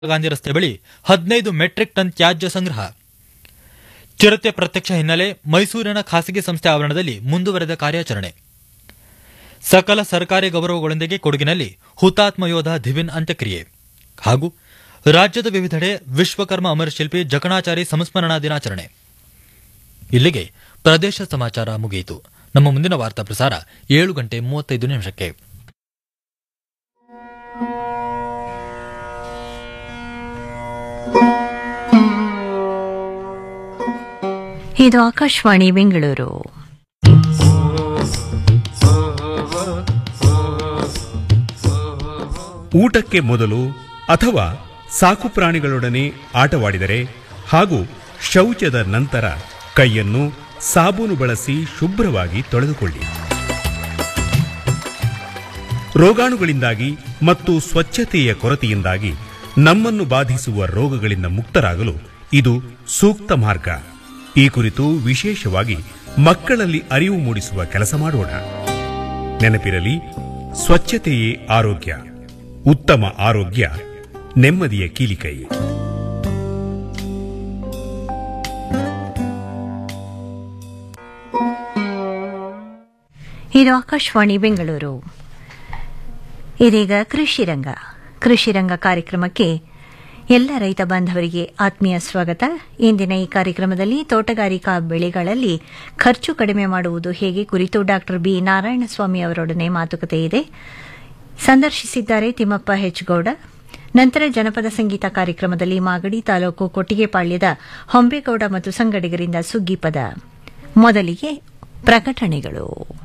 ಗಾಂಧಿ ರಸ್ತೆ ಬಳಿ ಹದಿನೈದು ಮೆಟ್ರಿಕ್ ಟನ್ ತ್ಯಾಜ್ಯ ಸಂಗ್ರಹ ಚಿರತೆ ಪ್ರತ್ಯಕ್ಷ ಹಿನ್ನೆಲೆ ಮೈಸೂರಿನ ಖಾಸಗಿ ಸಂಸ್ಥೆ ಆವರಣದಲ್ಲಿ ಮುಂದುವರೆದ ಕಾರ್ಯಾಚರಣೆ ಸಕಲ ಸರ್ಕಾರಿ ಗೌರವಗಳೊಂದಿಗೆ ಕೊಡಗಿನಲ್ಲಿ ಹುತಾತ್ಮ ಯೋಧ ಧಿವಿನ್ ಅಂತ್ಯಕ್ರಿಯೆ ಹಾಗೂ ರಾಜ್ಯದ ವಿವಿಧೆಡೆ ವಿಶ್ವಕರ್ಮ ಅಮರಶಿಲ್ಪಿ ಜಕಣಾಚಾರಿ ಸಂಸ್ಮರಣಾ ದಿನಾಚರಣೆ ಇಲ್ಲಿಗೆ ಪ್ರದೇಶ ಸಮಾಚಾರ ಮುಗಿಯಿತು ನಮ್ಮ ಮುಂದಿನ ವಾರ್ತಾ ಪ್ರಸಾರ ಏಳು ಗಂಟೆ ಮೂವತ್ತೈದು ನಿಮಿಷಕ್ಕೆ ಇದು ಆಕಾಶವಾಣಿ ಬೆಂಗಳೂರು ಊಟಕ್ಕೆ ಮೊದಲು ಅಥವಾ ಸಾಕು ಪ್ರಾಣಿಗಳೊಡನೆ ಆಟವಾಡಿದರೆ ಹಾಗೂ ಶೌಚದ ನಂತರ ಕೈಯನ್ನು ಸಾಬೂನು ಬಳಸಿ ಶುಭ್ರವಾಗಿ ತೊಳೆದುಕೊಳ್ಳಿ ರೋಗಾಣುಗಳಿಂದಾಗಿ ಮತ್ತು ಸ್ವಚ್ಛತೆಯ ಕೊರತೆಯಿಂದಾಗಿ ನಮ್ಮನ್ನು ಬಾಧಿಸುವ ರೋಗಗಳಿಂದ ಮುಕ್ತರಾಗಲು ಇದು ಸೂಕ್ತ ಮಾರ್ಗ ಈ ಕುರಿತು ವಿಶೇಷವಾಗಿ ಮಕ್ಕಳಲ್ಲಿ ಅರಿವು ಮೂಡಿಸುವ ಕೆಲಸ ಮಾಡೋಣ ನೆನಪಿರಲಿ ಸ್ವಚ್ಛತೆಯೇ ಆರೋಗ್ಯ ಉತ್ತಮ ಆರೋಗ್ಯ ನೆಮ್ಮದಿಯ ಕೀಲಿಕೈ ಇದು ಆಕಾಶವಾಣಿ ಬೆಂಗಳೂರು ಇದೀಗ ಕೃಷಿ ರಂಗ ಕೃಷಿ ರಂಗ ಕಾರ್ಯಕ್ರಮಕ್ಕೆ ಎಲ್ಲ ರೈತ ಬಾಂಧವರಿಗೆ ಆತ್ಮೀಯ ಸ್ವಾಗತ ಇಂದಿನ ಈ ಕಾರ್ಯಕ್ರಮದಲ್ಲಿ ತೋಟಗಾರಿಕಾ ಬೆಳೆಗಳಲ್ಲಿ ಖರ್ಚು ಕಡಿಮೆ ಮಾಡುವುದು ಹೇಗೆ ಕುರಿತು ಡಾಕ್ಟರ್ ಬಿ ನಾರಾಯಣಸ್ವಾಮಿ ಅವರೊಡನೆ ಮಾತುಕತೆ ಇದೆ ಸಂದರ್ಶಿಸಿದ್ದಾರೆ ತಿಮ್ಮಪ್ಪ ಹೆಚ್ಗೌಡ ನಂತರ ಜನಪದ ಸಂಗೀತ ಕಾರ್ಯಕ್ರಮದಲ್ಲಿ ಮಾಗಡಿ ತಾಲೂಕು ಕೊಟ್ಟಿಗೆಪಾಳ್ಯದ ಹೊಂಬೇಗೌಡ ಮತ್ತು ಸಂಗಡಿಗರಿಂದ ಸುಗ್ಗಿ ಪದ ಮೊದಲಿಗೆ ಪ್ರಕಟಣೆಗಳು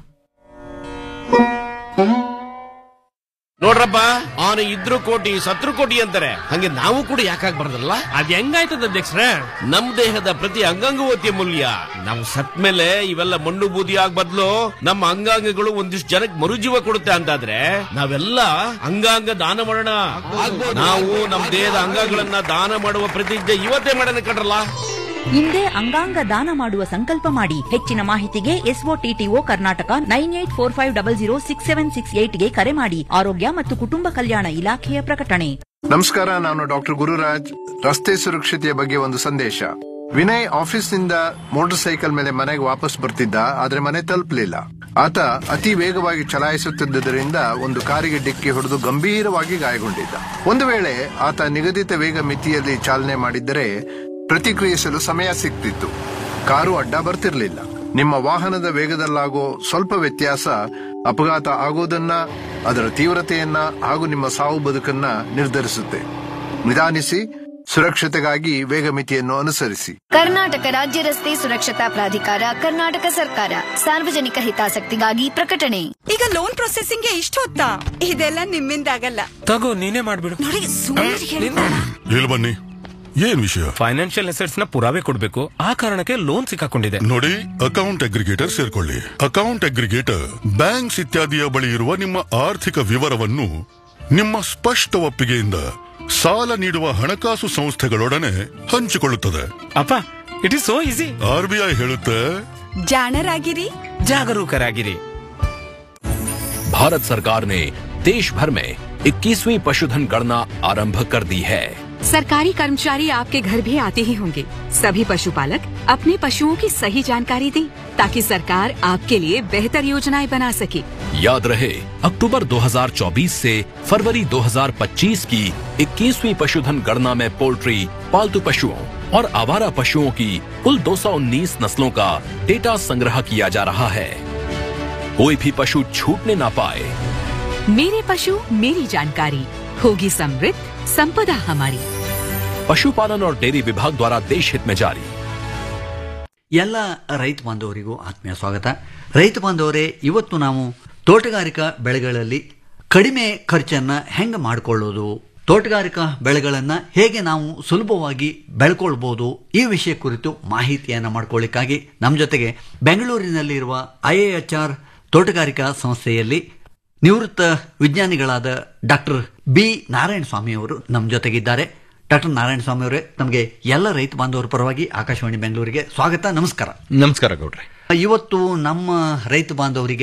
ನೋಡ್ರಪ್ಪ ಅವನು ಇದ್ರು ಕೋಟಿ ಸತ್ರು ಕೋಟಿ ಅಂತಾರೆ ಹಂಗೆ ನಾವು ಕೂಡ ಯಾಕಾಗ್ಬಾರ್ದಲ್ಲ ಅದ್ ಹೆಂಗಾಯ್ತದ ಅಧ್ಯಕ್ಷರೇ ನಮ್ ದೇಹದ ಪ್ರತಿ ಅಂಗಾಂಗವೂ ಅತಿ ಅಮೂಲ್ಯ ನಾವು ಸತ್ ಮೇಲೆ ಇವೆಲ್ಲ ಮಣ್ಣು ಬೂದಿ ಆಗ್ ಬದ್ಲು ನಮ್ಮ ಅಂಗಾಂಗಗಳು ಒಂದಿಷ್ಟು ಜನಕ್ಕೆ ಮರುಜೀವ ಕೊಡುತ್ತೆ ಅಂತಾದ್ರೆ ನಾವೆಲ್ಲ ಅಂಗಾಂಗ ದಾನ ಮಾಡೋಣ ನಾವು ನಮ್ ದೇಹದ ಅಂಗಗಳನ್ನ ದಾನ ಮಾಡುವ ಪ್ರತಿಜ್ಞೆ ಇವತ್ತೇ ಮಾಡೋಣ ಕಣ್ರಲ್ಲ ಹಿಂದೆ ಅಂಗಾಂಗ ದಾನ ಮಾಡುವ ಸಂಕಲ್ಪ ಮಾಡಿ ಹೆಚ್ಚಿನ ಮಾಹಿತಿಗೆ SOTTO Karnataka nine eight four five double zero six seven six ಏಟ್ಗೆ ಕರೆ ಮಾಡಿ ಆರೋಗ್ಯ ಮತ್ತು ಕುಟುಂಬ ಕಲ್ಯಾಣ ಇಲಾಖೆಯ ಪ್ರಕಟಣೆ ನಮಸ್ಕಾರ ನಾನು ಡಾಕ್ಟರ್ ಗುರುರಾಜ್ ರಸ್ತೆ ಸುರಕ್ಷತೆಯ ಬಗ್ಗೆ ಒಂದು ಸಂದೇಶ ವಿನಯ್ ಆಫೀಸ್ನಿಂದ ಮೋಟಾರ್ ಸೈಕಲ್ ಮೇಲೆ ಮನೆಗೆ ವಾಪಸ್ ಬರ್ತಿದ್ದ ಆದ್ರೆ ಮನೆ ತಲುಪಲಿಲ್ಲ ಆತ ಅತಿ ವೇಗವಾಗಿ ಚಲಾಯಿಸುತ್ತಿದ್ದುದರಿಂದ ಒಂದು ಕಾರಿಗೆ ಡಿಕ್ಕಿ ಹೊಡೆದು ಗಂಭೀರವಾಗಿ ಗಾಯಗೊಂಡಿದ್ದ ಒಂದು ವೇಳೆ ಆತ ನಿಗದಿತ ವೇಗ ಮಿತಿಯಲ್ಲಿ ಚಾಲನೆ ಮಾಡಿದ್ದರೆ ಪ್ರತಿಕ್ರಿಯಿಸಲು ಸಮಯ ಸಿಗ್ತಿತ್ತು ಕಾರು ಅಡ್ಡ ಬರ್ತಿರ್ಲಿಲ್ಲ ನಿಮ್ಮ ವಾಹನದ ವೇಗದಲ್ಲಾಗೋ ಸ್ವಲ್ಪ ವ್ಯತ್ಯಾಸ ಅಪಘಾತ ಆಗೋದನ್ನ ಅದರ ತೀವ್ರತೆಯನ್ನ ಹಾಗೂ ನಿಮ್ಮ ಸಾವು ಬದುಕನ್ನ ನಿರ್ಧರಿಸುತ್ತೆ ನಿಧಾನಿಸಿ ಸುರಕ್ಷತೆಗಾಗಿ ವೇಗ ಮಿತಿಯನ್ನು ಅನುಸರಿಸಿ ಕರ್ನಾಟಕ ರಾಜ್ಯ ರಸ್ತೆ ಸುರಕ್ಷತಾ ಪ್ರಾಧಿಕಾರ ಕರ್ನಾಟಕ ಸರ್ಕಾರ ಸಾರ್ವಜನಿಕ ಹಿತಾಸಕ್ತಿಗಾಗಿ ಪ್ರಕಟಣೆ ಈಗ ಲೋನ್ ಪ್ರೊಸೆಸಿಂಗ್ ಇಷ್ಟು ಹೊತ್ತಾ ಇದೆಲ್ಲ ನಿಮ್ಮಿಂದ ಆಗಲ್ಲ ತಗೋ ನೀನೇ ಮಾಡ್ಬಿಡು ನೋಡಿ ಸುಮ್ಮನೆ ಇಲ್ಲಿ ಬನ್ನಿ ಏನ್ ವಿಷಯ ಫೈನಾನ್ಷಿಯಲ್ ಅಸೆಟ್ಸ್ ನ ಪುರಾವೆ ಕೊಡ್ಬೇಕು ಆ ಕಾರಣಕ್ಕೆ ಲೋನ್ ಸಿಕ್ಕಾಕೊಂಡಿದೆ ನೋಡಿ ಅಕೌಂಟ್ ಅಗ್ರಿಗೇಟರ್ ಸೇರ್ಕೊಳ್ಳಿ ಅಕೌಂಟ್ ಅಗ್ರಿಗೇಟರ್ ಬ್ಯಾಂಕ್ಸ್ ಇತ್ಯಾದಿಯ ಬಳಿ ಇರುವ ನಿಮ್ಮ ಆರ್ಥಿಕ ವಿವರವನ್ನು ನಿಮ್ಮ ಸ್ಪಷ್ಟ ಒಪ್ಪಿಗೆಯಿಂದ ಸಾಲ ನೀಡುವ ಹಣಕಾಸು ಸಂಸ್ಥೆಗಳೊಡನೆ ಹಂಚಿಕೊಳ್ಳುತ್ತದೆ ಅಪ್ಪ it is so easy RBI ಹೇಳುತ್ತೆ ಜಾಣರಾಗಿರಿ ಜಾಗರೂಕರಾಗಿರಿ भारत सरकार ने देश भर में 21वीं पशुधन गणना आरंभ कर दी है सरकारी कर्मचारी आपके घर भी आते ही होंगे सभी पशुपालक अपने पशुओं की सही जानकारी दें ताकि सरकार आपके लिए बेहतर योजनाएं बना सके याद रहे अक्टूबर 2024 से फरवरी 2025 की 21वीं पशुधन गणना में पोल्ट्री पालतू पशुओं और आवारा पशुओं की कुल 219 नस्लों का डेटा संग्रह किया जा रहा है कोई भी पशु छूटने ना पाए मेरे पशु मेरी जानकारी होगी समृद्ध संपदा हमारी पशुपालन और डेयरी विभाग द्वारा देश हित में जारी ಎಲ್ಲ ರೈತ ಬಾಂಧವರಿಗೂ ಆತ್ಮೀಯ ಸ್ವಾಗತ ರೈತ ಬಾಂಧವರೇ ಇವತ್ತು ನಾವು ತೋಟಗಾರಿಕಾ ಬೆಳೆಗಳಲ್ಲಿ ಕಡಿಮೆ ಖರ್ಚನ್ನು ಹೆಂಗೆ ಮಾಡಿಕೊಳ್ಳೋದು ತೋಟಗಾರಿಕಾ ಬೆಳೆಗಳನ್ನು ಹೇಗೆ ನಾವು ಸುಲಭವಾಗಿ ಬೆಳ್ಕೊಳ್ಬೋದು ಈ ವಿಷಯ ಕುರಿತು ಮಾಹಿತಿಯನ್ನು ಮಾಡ್ಕೊಳ್ಳಿಕ್ಕಾಗಿ ನಮ್ಮ ಜೊತೆಗೆ ಬೆಂಗಳೂರಿನಲ್ಲಿರುವ ಐ ಎ ಎಚ್ ಆರ್ ತೋಟಗಾರಿಕಾ ಸಂಸ್ಥೆಯಲ್ಲಿ ನಿವೃತ್ತ ವಿಜ್ಞಾನಿಗಳಾದ ಡಾಕ್ಟರ್ ಬಿ ನಾರಾಯಣ ಸ್ವಾಮಿ ಅವರು ನಮ್ಮ ಜೊತೆಗಿದ್ದಾರೆ ಡಾಕ್ಟರ್ ನಾರಾಯಣ ಸ್ವಾಮಿ ಅವರೇ ನಮಗೆ ಎಲ್ಲ ರೈತ ಬಾಂಧವರ ಪರವಾಗಿ ಆಕಾಶವಾಣಿ ಬೆಂಗಳೂರಿಗೆ ಸ್ವಾಗತ ನಮಸ್ಕಾರ ನಮಸ್ಕಾರ ಗೌಡ್ರೆ ಇವತ್ತು ನಮ್ಮ ರೈತ ಬಾಂಧವರಿಗೆ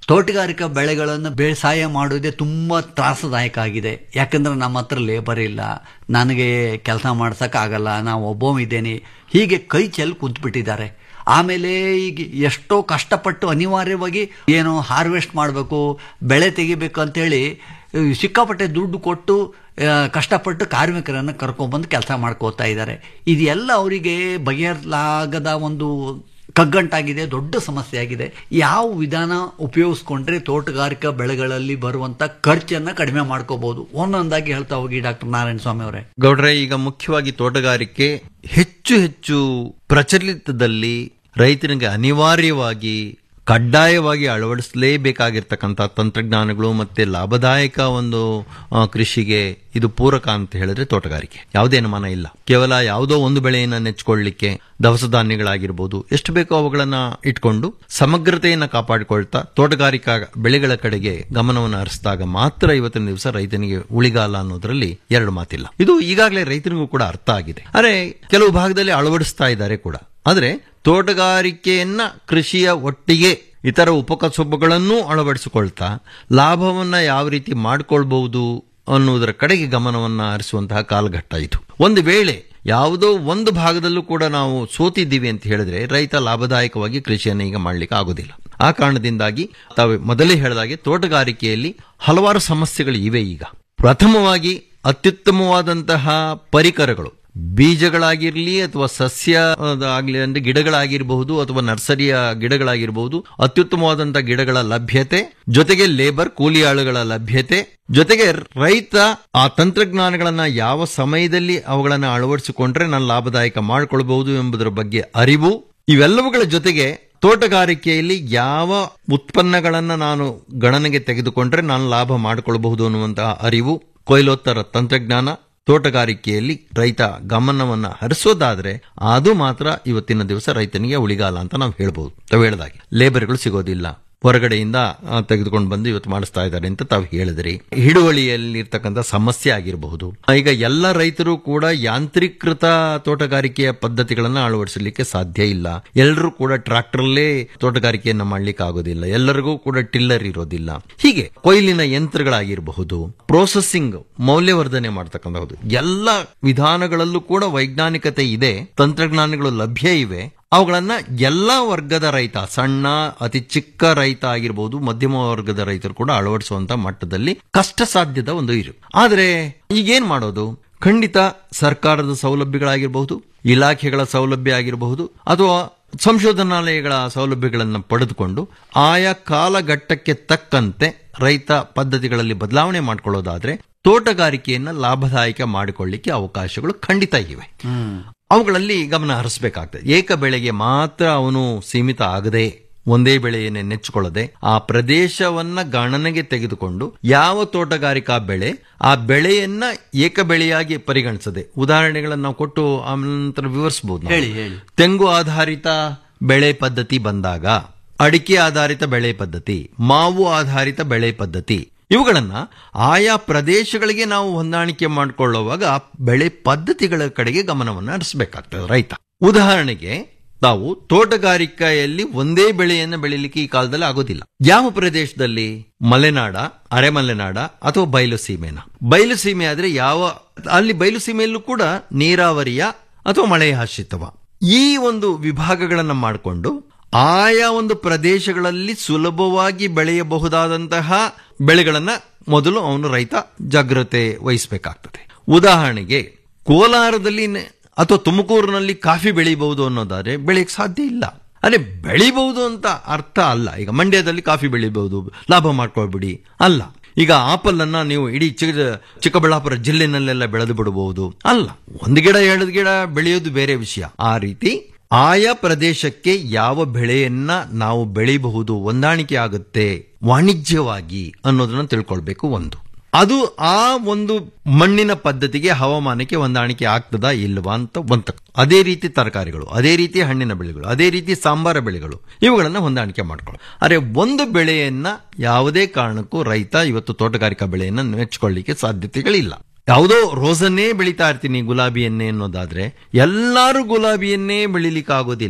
ತೋಟಗಾರಿಕಾ ಬೆಳೆಗಳನ್ನು ಬೇಸಾಯ ಮಾಡುವುದೇ ತುಂಬ ತ್ರಾಸದಾಯಕ ಆಗಿದೆ ಯಾಕಂದ್ರೆ ನಮ್ಮ ಹತ್ರ ಲೇಬರ್ ಇಲ್ಲ ನನಗೆ ಕೆಲಸ ಮಾಡ್ಸೋಕ್ಕಾಗಲ್ಲ ನಾವು ಒಬ್ಬೊಮ್ಮಿದ್ದೇನೆ ಹೀಗೆ ಕೈ ಚೆಲ್ಲಿ ಕುಂತ್ಬಿಟ್ಟಿದ್ದಾರೆ ಆಮೇಲೆ ಈಗ ಎಷ್ಟೋ ಕಷ್ಟಪಟ್ಟು ಅನಿವಾರ್ಯವಾಗಿ ಏನು ಹಾರ್ವೆಸ್ಟ್ ಮಾಡಬೇಕು ಬೆಳೆ ತೆಗಿಬೇಕು ಅಂತೇಳಿ ಆ, ಸಿಕ್ಕಾಪಟ್ಟೆ ದುಡ್ಡು ಕೊಟ್ಟು ಆ, ಕಷ್ಟಪಟ್ಟು ಕಾರ್ಮಿಕರನ್ನು ಕರ್ಕೊಂಡ್ಬಂದು ಕೆಲಸ ಮಾಡ್ಕೋತಾ ಇದ್ದಾರೆ ಇದೆಲ್ಲ ಅವರಿಗೆ ಬಗೆಹರಲಾಗದ ಒಂದು ಕಗ್ಗಂಟಾಗಿದೆ ದೊಡ್ಡ ಸಮಸ್ಯೆ ಆಗಿದೆ ಯಾವ ವಿಧಾನ ಉಪಯೋಗಿಸ್ಕೊಂಡ್ರೆ ತೋಟಗಾರಿಕಾ ಬೆಳೆಗಳಲ್ಲಿ ಬರುವಂತ ಖರ್ಚನ್ನ ಕಡಿಮೆ ಮಾಡ್ಕೋಬಹುದು ಒಂದೊಂದಾಗಿ ಹೇಳ್ತಾ ಹೋಗಿ ಡಾಕ್ಟರ್ ನಾರಾಯಣ ಸ್ವಾಮಿ ಅವರೇ ಗೌಡ್ರೆ ಈಗ ಮುಖ್ಯವಾಗಿ ತೋಟಗಾರಿಕೆ ಹೆಚ್ಚು ಹೆಚ್ಚು ಪ್ರಚಲಿತದಲ್ಲಿ ರೈತನಿಗೆ ಅನಿವಾರ್ಯವಾಗಿ ಕಡ್ಡಾಯವಾಗಿ ಅಳವಡಿಸಲೇಬೇಕಾಗಿರ್ತಕ್ಕಂಥ ತಂತ್ರಜ್ಞಾನಗಳು ಮತ್ತೆ ಲಾಭದಾಯಕ ಒಂದು ಆ, ಕೃಷಿಗೆ ಇದು ಪೂರಕ ಅಂತ ಹೇಳಿದ್ರೆ ತೋಟಗಾರಿಕೆ ಯಾವುದೇ ಅನುಮಾನ ಇಲ್ಲ ಕೇವಲ ಯಾವುದೋ ಒಂದು ಬೆಳೆಯನ್ನ ನೆಚ್ಕೊಳ್ಳಿಕ್ಕೆ ದವಸ ಧಾನ್ಯಗಳಾಗಿರ್ಬೋದು ಎಷ್ಟು ಬೇಕೋ ಅವುಗಳನ್ನ ಇಟ್ಕೊಂಡು ಸಮಗ್ರತೆಯನ್ನ ಕಾಪಾಡಿಕೊಳ್ತಾ ತೋಟಗಾರಿಕಾ ಬೆಳೆಗಳ ಕಡೆಗೆ ಗಮನವನ್ನು ಹರಿಸಿದಾಗ ಮಾತ್ರ ಇವತ್ತಿನ ದಿವಸ ರೈತನಿಗೆ ಉಳಿಗಾಲ ಅನ್ನೋದ್ರಲ್ಲಿ ಎರಡು ಮಾತಿಲ್ಲ ಇದು ಈಗಾಗಲೇ ರೈತನಿಗೂ ಕೂಡ ಅರ್ಥ ಆಗಿದೆ ಅರೆ ಕೆಲವು ಭಾಗದಲ್ಲಿ ಅಳವಡಿಸ್ತಾ ಇದ್ದಾರೆ ಕೂಡ ಆದ್ರೆ ತೋಟಗಾರಿಕೆಯನ್ನ ಕೃಷಿಯ ಒಟ್ಟಿಗೆ ಇತರ ಉಪಕಸುಬುಗಳನ್ನೂ ಅಳವಡಿಸಿಕೊಳ್ತಾ ಲಾಭವನ್ನ ಯಾವ ರೀತಿ ಮಾಡ್ಕೊಳ್ಬಹುದು ಅನ್ನುವುದರ ಕಡೆಗೆ ಗಮನವನ್ನ ಹರಿಸುವಂತಹ ಕಾಲಘಟ್ಟ ಇದು ಒಂದು ವೇಳೆ ಯಾವುದೋ ಒಂದು ಭಾಗದಲ್ಲೂ ಕೂಡ ನಾವು ಸೋತಿದ್ದೀವಿ ಅಂತ ಹೇಳಿದ್ರೆ ರೈತ ಲಾಭದಾಯಕವಾಗಿ ಕೃಷಿಯನ್ನು ಈಗ ಮಾಡ್ಲಿಕ್ಕೆ ಆಗೋದಿಲ್ಲ ಆ ಕಾರಣದಿಂದಾಗಿ ತಾವು ಮೊದಲೇ ಹೇಳಿದಾಗೆ ತೋಟಗಾರಿಕೆಯಲ್ಲಿ ಹಲವಾರು ಸಮಸ್ಯೆಗಳು ಇವೆ ಈಗ ಪ್ರಥಮವಾಗಿ ಅತ್ಯುತ್ತಮವಾದಂತಹ ಪರಿಕರಗಳು ಬೀಜಗಳಾಗಿರ್ಲಿ ಅಥವಾ ಸಸ್ಯ ಆಗಲಿ ಅಂದ್ರೆ ಗಿಡಗಳಾಗಿರಬಹುದು ಅಥವಾ ನರ್ಸರಿಯ ಗಿಡಗಳಾಗಿರಬಹುದು ಅತ್ಯುತ್ತಮವಾದಂತಹ ಗಿಡಗಳ ಲಭ್ಯತೆ ಜೊತೆಗೆ ಲೇಬರ್ ಕೂಲಿ ಆಳುಗಳ ಲಭ್ಯತೆ ಜೊತೆಗೆ ರೈತ ಆ ತಂತ್ರಜ್ಞಾನಗಳನ್ನ ಯಾವ ಸಮಯದಲ್ಲಿ ಅವುಗಳನ್ನ ಅಳವಡಿಸಿಕೊಂಡ್ರೆ ನಾನು ಲಾಭದಾಯಕ ಮಾಡಿಕೊಳ್ಬಹುದು ಎಂಬುದರ ಬಗ್ಗೆ ಅರಿವು ಇವೆಲ್ಲವುಗಳ ಜೊತೆಗೆ ತೋಟಗಾರಿಕೆಯಲ್ಲಿ ಯಾವ ಉತ್ಪನ್ನಗಳನ್ನ ನಾನು ಗಣನೆಗೆ ತೆಗೆದುಕೊಂಡ್ರೆ ನಾನು ಲಾಭ ಮಾಡಿಕೊಳ್ಳಬಹುದು ಅನ್ನುವಂತಹ ಅರಿವು ಕೊಯ್ಲೋತ್ತರ ತಂತ್ರಜ್ಞಾನ ತೋಟಗಾರಿಕೆಯಲ್ಲಿ ರೈತ ಗಮನವನ್ನ ಹರಿಸೋದಾದ್ರೆ ಅದು ಮಾತ್ರ ಇವತ್ತಿನ ದಿವಸ ರೈತನಿಗೆ ಉಳಿಗಾಲ ಅಂತ ನಾವು ಹೇಳ್ಬೋದು ತಾವು ಹೇಳಿದಾಗೆ ಲೇಬರ್ಗಳು ಸಿಗೋದಿಲ್ಲ ಹೊರಗಡೆಯಿಂದ ಆ, ತೆಗೆದುಕೊಂಡು ಬಂದು ಇವತ್ತು ಮಾಡಿಸ್ತಾ ಇದ್ದಾರೆ ಅಂತ ತಾವು ಹೇಳಿದ್ರಿ ಹಿಡುವಳಿಯಲ್ಲಿ ಇರ್ತಕ್ಕಂಥ ಸಮಸ್ಯೆ ಆಗಿರಬಹುದು ಈಗ ಎಲ್ಲ ರೈತರು ಕೂಡ ಯಾಂತ್ರೀಕೃತ ತೋಟಗಾರಿಕೆಯ ಪದ್ಧತಿಗಳನ್ನ ಅಳವಡಿಸಲಿಕ್ಕೆ ಸಾಧ್ಯ ಇಲ್ಲ ಎಲ್ಲರೂ ಕೂಡ ಟ್ರಾಕ್ಟರ್ಲೇ ತೋಟಗಾರಿಕೆಯನ್ನ ಮಾಡ್ಲಿಕ್ಕೆ ಆಗೋದಿಲ್ಲ ಎಲ್ಲರಿಗೂ ಕೂಡ ಟಿಲ್ಲರ್ ಇರೋದಿಲ್ಲ ಹೀಗೆ ಕೊಯ್ಲಿನ ಯಂತ್ರಗಳಾಗಿರಬಹುದು ಪ್ರೋಸೆಸಿಂಗ್ ಮೌಲ್ಯವರ್ಧನೆ ಮಾಡ್ತಕ್ಕಂಥದ್ದು ಎಲ್ಲ ವಿಧಾನಗಳಲ್ಲೂ ಕೂಡ ವೈಜ್ಞಾನಿಕತೆ ಇದೆ ತಂತ್ರಜ್ಞಾನಗಳು ಲಭ್ಯ ಇವೆ ಅವುಗಳನ್ನ ಎಲ್ಲಾ ವರ್ಗದ ರೈತ ಸಣ್ಣ ಅತಿ ಚಿಕ್ಕ ರೈತ ಆಗಿರ್ಬೋದು ಮಧ್ಯಮ ವರ್ಗದ ರೈತರು ಕೂಡ ಅಳವಡಿಸುವಂತ ಮಟ್ಟದಲ್ಲಿ ಕಷ್ಟ ಸಾಧ್ಯದ ಒಂದು ಇರು ಆದ್ರೆ ಈಗೇನ್ ಮಾಡೋದು ಖಂಡಿತ ಸರ್ಕಾರದ ಸೌಲಭ್ಯಗಳಾಗಿರಬಹುದು ಇಲಾಖೆಗಳ ಸೌಲಭ್ಯ ಆಗಿರಬಹುದು ಅಥವಾ ಸಂಶೋಧನಾಲಯಗಳ ಸೌಲಭ್ಯಗಳನ್ನು ಪಡೆದುಕೊಂಡು ಆಯಾ ಕಾಲಘಟ್ಟಕ್ಕೆ ತಕ್ಕಂತೆ ರೈತ ಪದ್ಧತಿಗಳಲ್ಲಿ ಬದಲಾವಣೆ ಮಾಡಿಕೊಳ್ಳೋದಾದ್ರೆ ತೋಟಗಾರಿಕೆಯನ್ನ ಲಾಭದಾಯಕ ಮಾಡಿಕೊಳ್ಳಿಕ್ಕೆ ಅವಕಾಶಗಳು ಖಂಡಿತ ಇವೆ ಅವುಗಳಲ್ಲಿ ಗಮನ ಹರಿಸಬೇಕಾಗ್ತದೆ ಏಕ ಬೆಳೆಗೆ ಮಾತ್ರ ಅವನು ಸೀಮಿತ ಆಗದೆ ಒಂದೇ ಬೆಳೆಯನ್ನೇ ನೆಚ್ಚಿಕೊಳ್ಳದೆ ಆ ಪ್ರದೇಶವನ್ನ ಗಣನೆಗೆ ತೆಗೆದುಕೊಂಡು ಯಾವ ತೋಟಗಾರಿಕಾ ಬೆಳೆ ಆ ಬೆಳೆಯನ್ನ ಏಕ ಬೆಳೆಯಾಗಿ ಪರಿಗಣಿಸದೆ ಉದಾಹರಣೆಗಳನ್ನು ನಾವು ಕೊಟ್ಟು ಆಮೇಲೆ ನಂತರ ವಿವರಿಸಬಹುದು ನಾವು. ಹೇಳಿ, ಹೇಳಿ. ತೆಂಗು ಆಧಾರಿತ ಬೆಳೆ ಪದ್ಧತಿ ಬಂದಾಗ ಅಡಿಕೆ ಆಧಾರಿತ ಬೆಳೆ ಪದ್ಧತಿ ಮಾವು ಆಧಾರಿತ ಬೆಳೆ ಪದ್ಧತಿ ಇವುಗಳನ್ನ ಆಯಾ ಪ್ರದೇಶಗಳಿಗೆ ನಾವು ಹೊಂದಾಣಿಕೆ ಮಾಡಿಕೊಳ್ಳುವಾಗ ಆ ಬೆಳೆ ಪದ್ಧತಿಗಳ ಕಡೆಗೆ ಗಮನವನ್ನು ಹರಿಸಬೇಕಾಗ್ತದೆ ರೈತ ಉದಾಹರಣೆಗೆ ತಾವು ತೋಟಗಾರಿಕೆಯಲ್ಲಿ ಒಂದೇ ಬೆಳೆಯನ್ನು ಬೆಳಿಲಿಕ್ಕೆ ಈ ಕಾಲದಲ್ಲಿ ಆಗೋದಿಲ್ಲ ಯಾವ ಪ್ರದೇಶದಲ್ಲಿ ಮಲೆನಾಡ ಅರೆಮಲೆನಾಡ ಅಥವಾ ಬಯಲು ಸೀಮೆನ ಬಯಲು ಸೀಮೆ ಆದ್ರೆ ಯಾವ ಅಲ್ಲಿ ಬಯಲು ಸೀಮೆಯಲ್ಲೂ ಕೂಡ ನೀರಾವರಿಯ ಅಥವಾ ಮಳೆ ಆಶ್ರಿತವ ಈ ಒಂದು ವಿಭಾಗಗಳನ್ನ ಮಾಡಿಕೊಂಡು ಆಯಾ ಒಂದು ಪ್ರದೇಶಗಳಲ್ಲಿ ಸುಲಭವಾಗಿ ಬೆಳೆಯಬಹುದಾದಂತಹ ಬೆಳೆಗಳನ್ನ ಮೊದಲು ಅವನು ರೈತ ಜಾಗ್ರತೆ ವಹಿಸಬೇಕಾಗ್ತದೆ ಉದಾಹರಣೆಗೆ ಕೋಲಾರದಲ್ಲಿ ನೆ- ಅಥವಾ ತುಮಕೂರಿನಲ್ಲಿ ಕಾಫಿ ಬೆಳಿಬಹುದು ಅನ್ನೋದಾದ್ರೆ ಬೆಳೆಯಕ್ಕೆ ಸಾಧ್ಯ ಇಲ್ಲ ಅರೆ ಬೆಳಿಬಹುದು ಅಂತ ಅರ್ಥ ಅಲ್ಲ ಈಗ ಮಂಡ್ಯದಲ್ಲಿ ಕಾಫಿ ಬೆಳಿಬಹುದು ಲಾಭ ಮಾಡ್ಕೊಳ್ಬಿಡಿ ಅಲ್ಲ ಈಗ ಆಪಲ್ ಅನ್ನ ನೀವು ಇಡೀ ಚಿಕ್ಕ ಚಿಕ್ಕಬಳ್ಳಾಪುರ ಜಿಲ್ಲೆನಲ್ಲೆಲ್ಲ ಬೆಳೆದು ಬಿಡಬಹುದು ಅಲ್ಲ ಒಂದು ಗಿಡ ಎರಡು ಗಿಡ ಬೆಳೆಯೋದು ಬೇರೆ ವಿಷಯ ಆ ರೀತಿ ಆಯಾ ಪ್ರದೇಶಕ್ಕೆ ಯಾವ ಬೆಳೆಯನ್ನ ನಾವು ಬೆಳಿಬಹುದು ಹೊಂದಾಣಿಕೆ ಆಗುತ್ತೆ ವಾಣಿಜ್ಯವಾಗಿ ಅನ್ನೋದನ್ನ ತಿಳ್ಕೊಳ್ಬೇಕು ಒಂದು ಅದು ಆ ಒಂದು ಮಣ್ಣಿನ ಪದ್ಧತಿಗೆ ಹವಾಮಾನಕ್ಕೆ ಹೊಂದಾಣಿಕೆ ಆಗ್ತದಾ ಇಲ್ವಾ ಅಂತ ಒಂದು ಅದೇ ರೀತಿ ತರಕಾರಿಗಳು ಅದೇ ರೀತಿ ಹಣ್ಣಿನ ಬೆಳೆಗಳು ಅದೇ ರೀತಿ ಸಾಂಬಾರ ಬೆಳೆಗಳು ಇವುಗಳನ್ನ ಹೊಂದಾಣಿಕೆ ಮಾಡ್ಕೊಳ್ಳೋ ಅರೆ ಒಂದು ಬೆಳೆಯನ್ನ ಯಾವುದೇ ಕಾರಣಕ್ಕೂ ರೈತ ಇವತ್ತು ತೋಟಗಾರಿಕಾ ಬೆಳೆಯನ್ನ ನೆಚ್ಕೊಳ್ಳಿಕ್ಕೆ ಸಾಧ್ಯತೆಗಳಿಲ್ಲ ಯಾವುದೋ ರೋಸನ್ನೇ ಬೆಳೀತಾ ಇರ್ತೀನಿ ಗುಲಾಬಿಯನ್ನೇ ಅನ್ನೋದಾದ್ರೆ ಎಲ್ಲರೂ ಗುಲಾಬಿಯನ್ನೇ ಬೆಳಿಲಿಕ್ಕೆ ಆಗೋದಿಲ್ಲ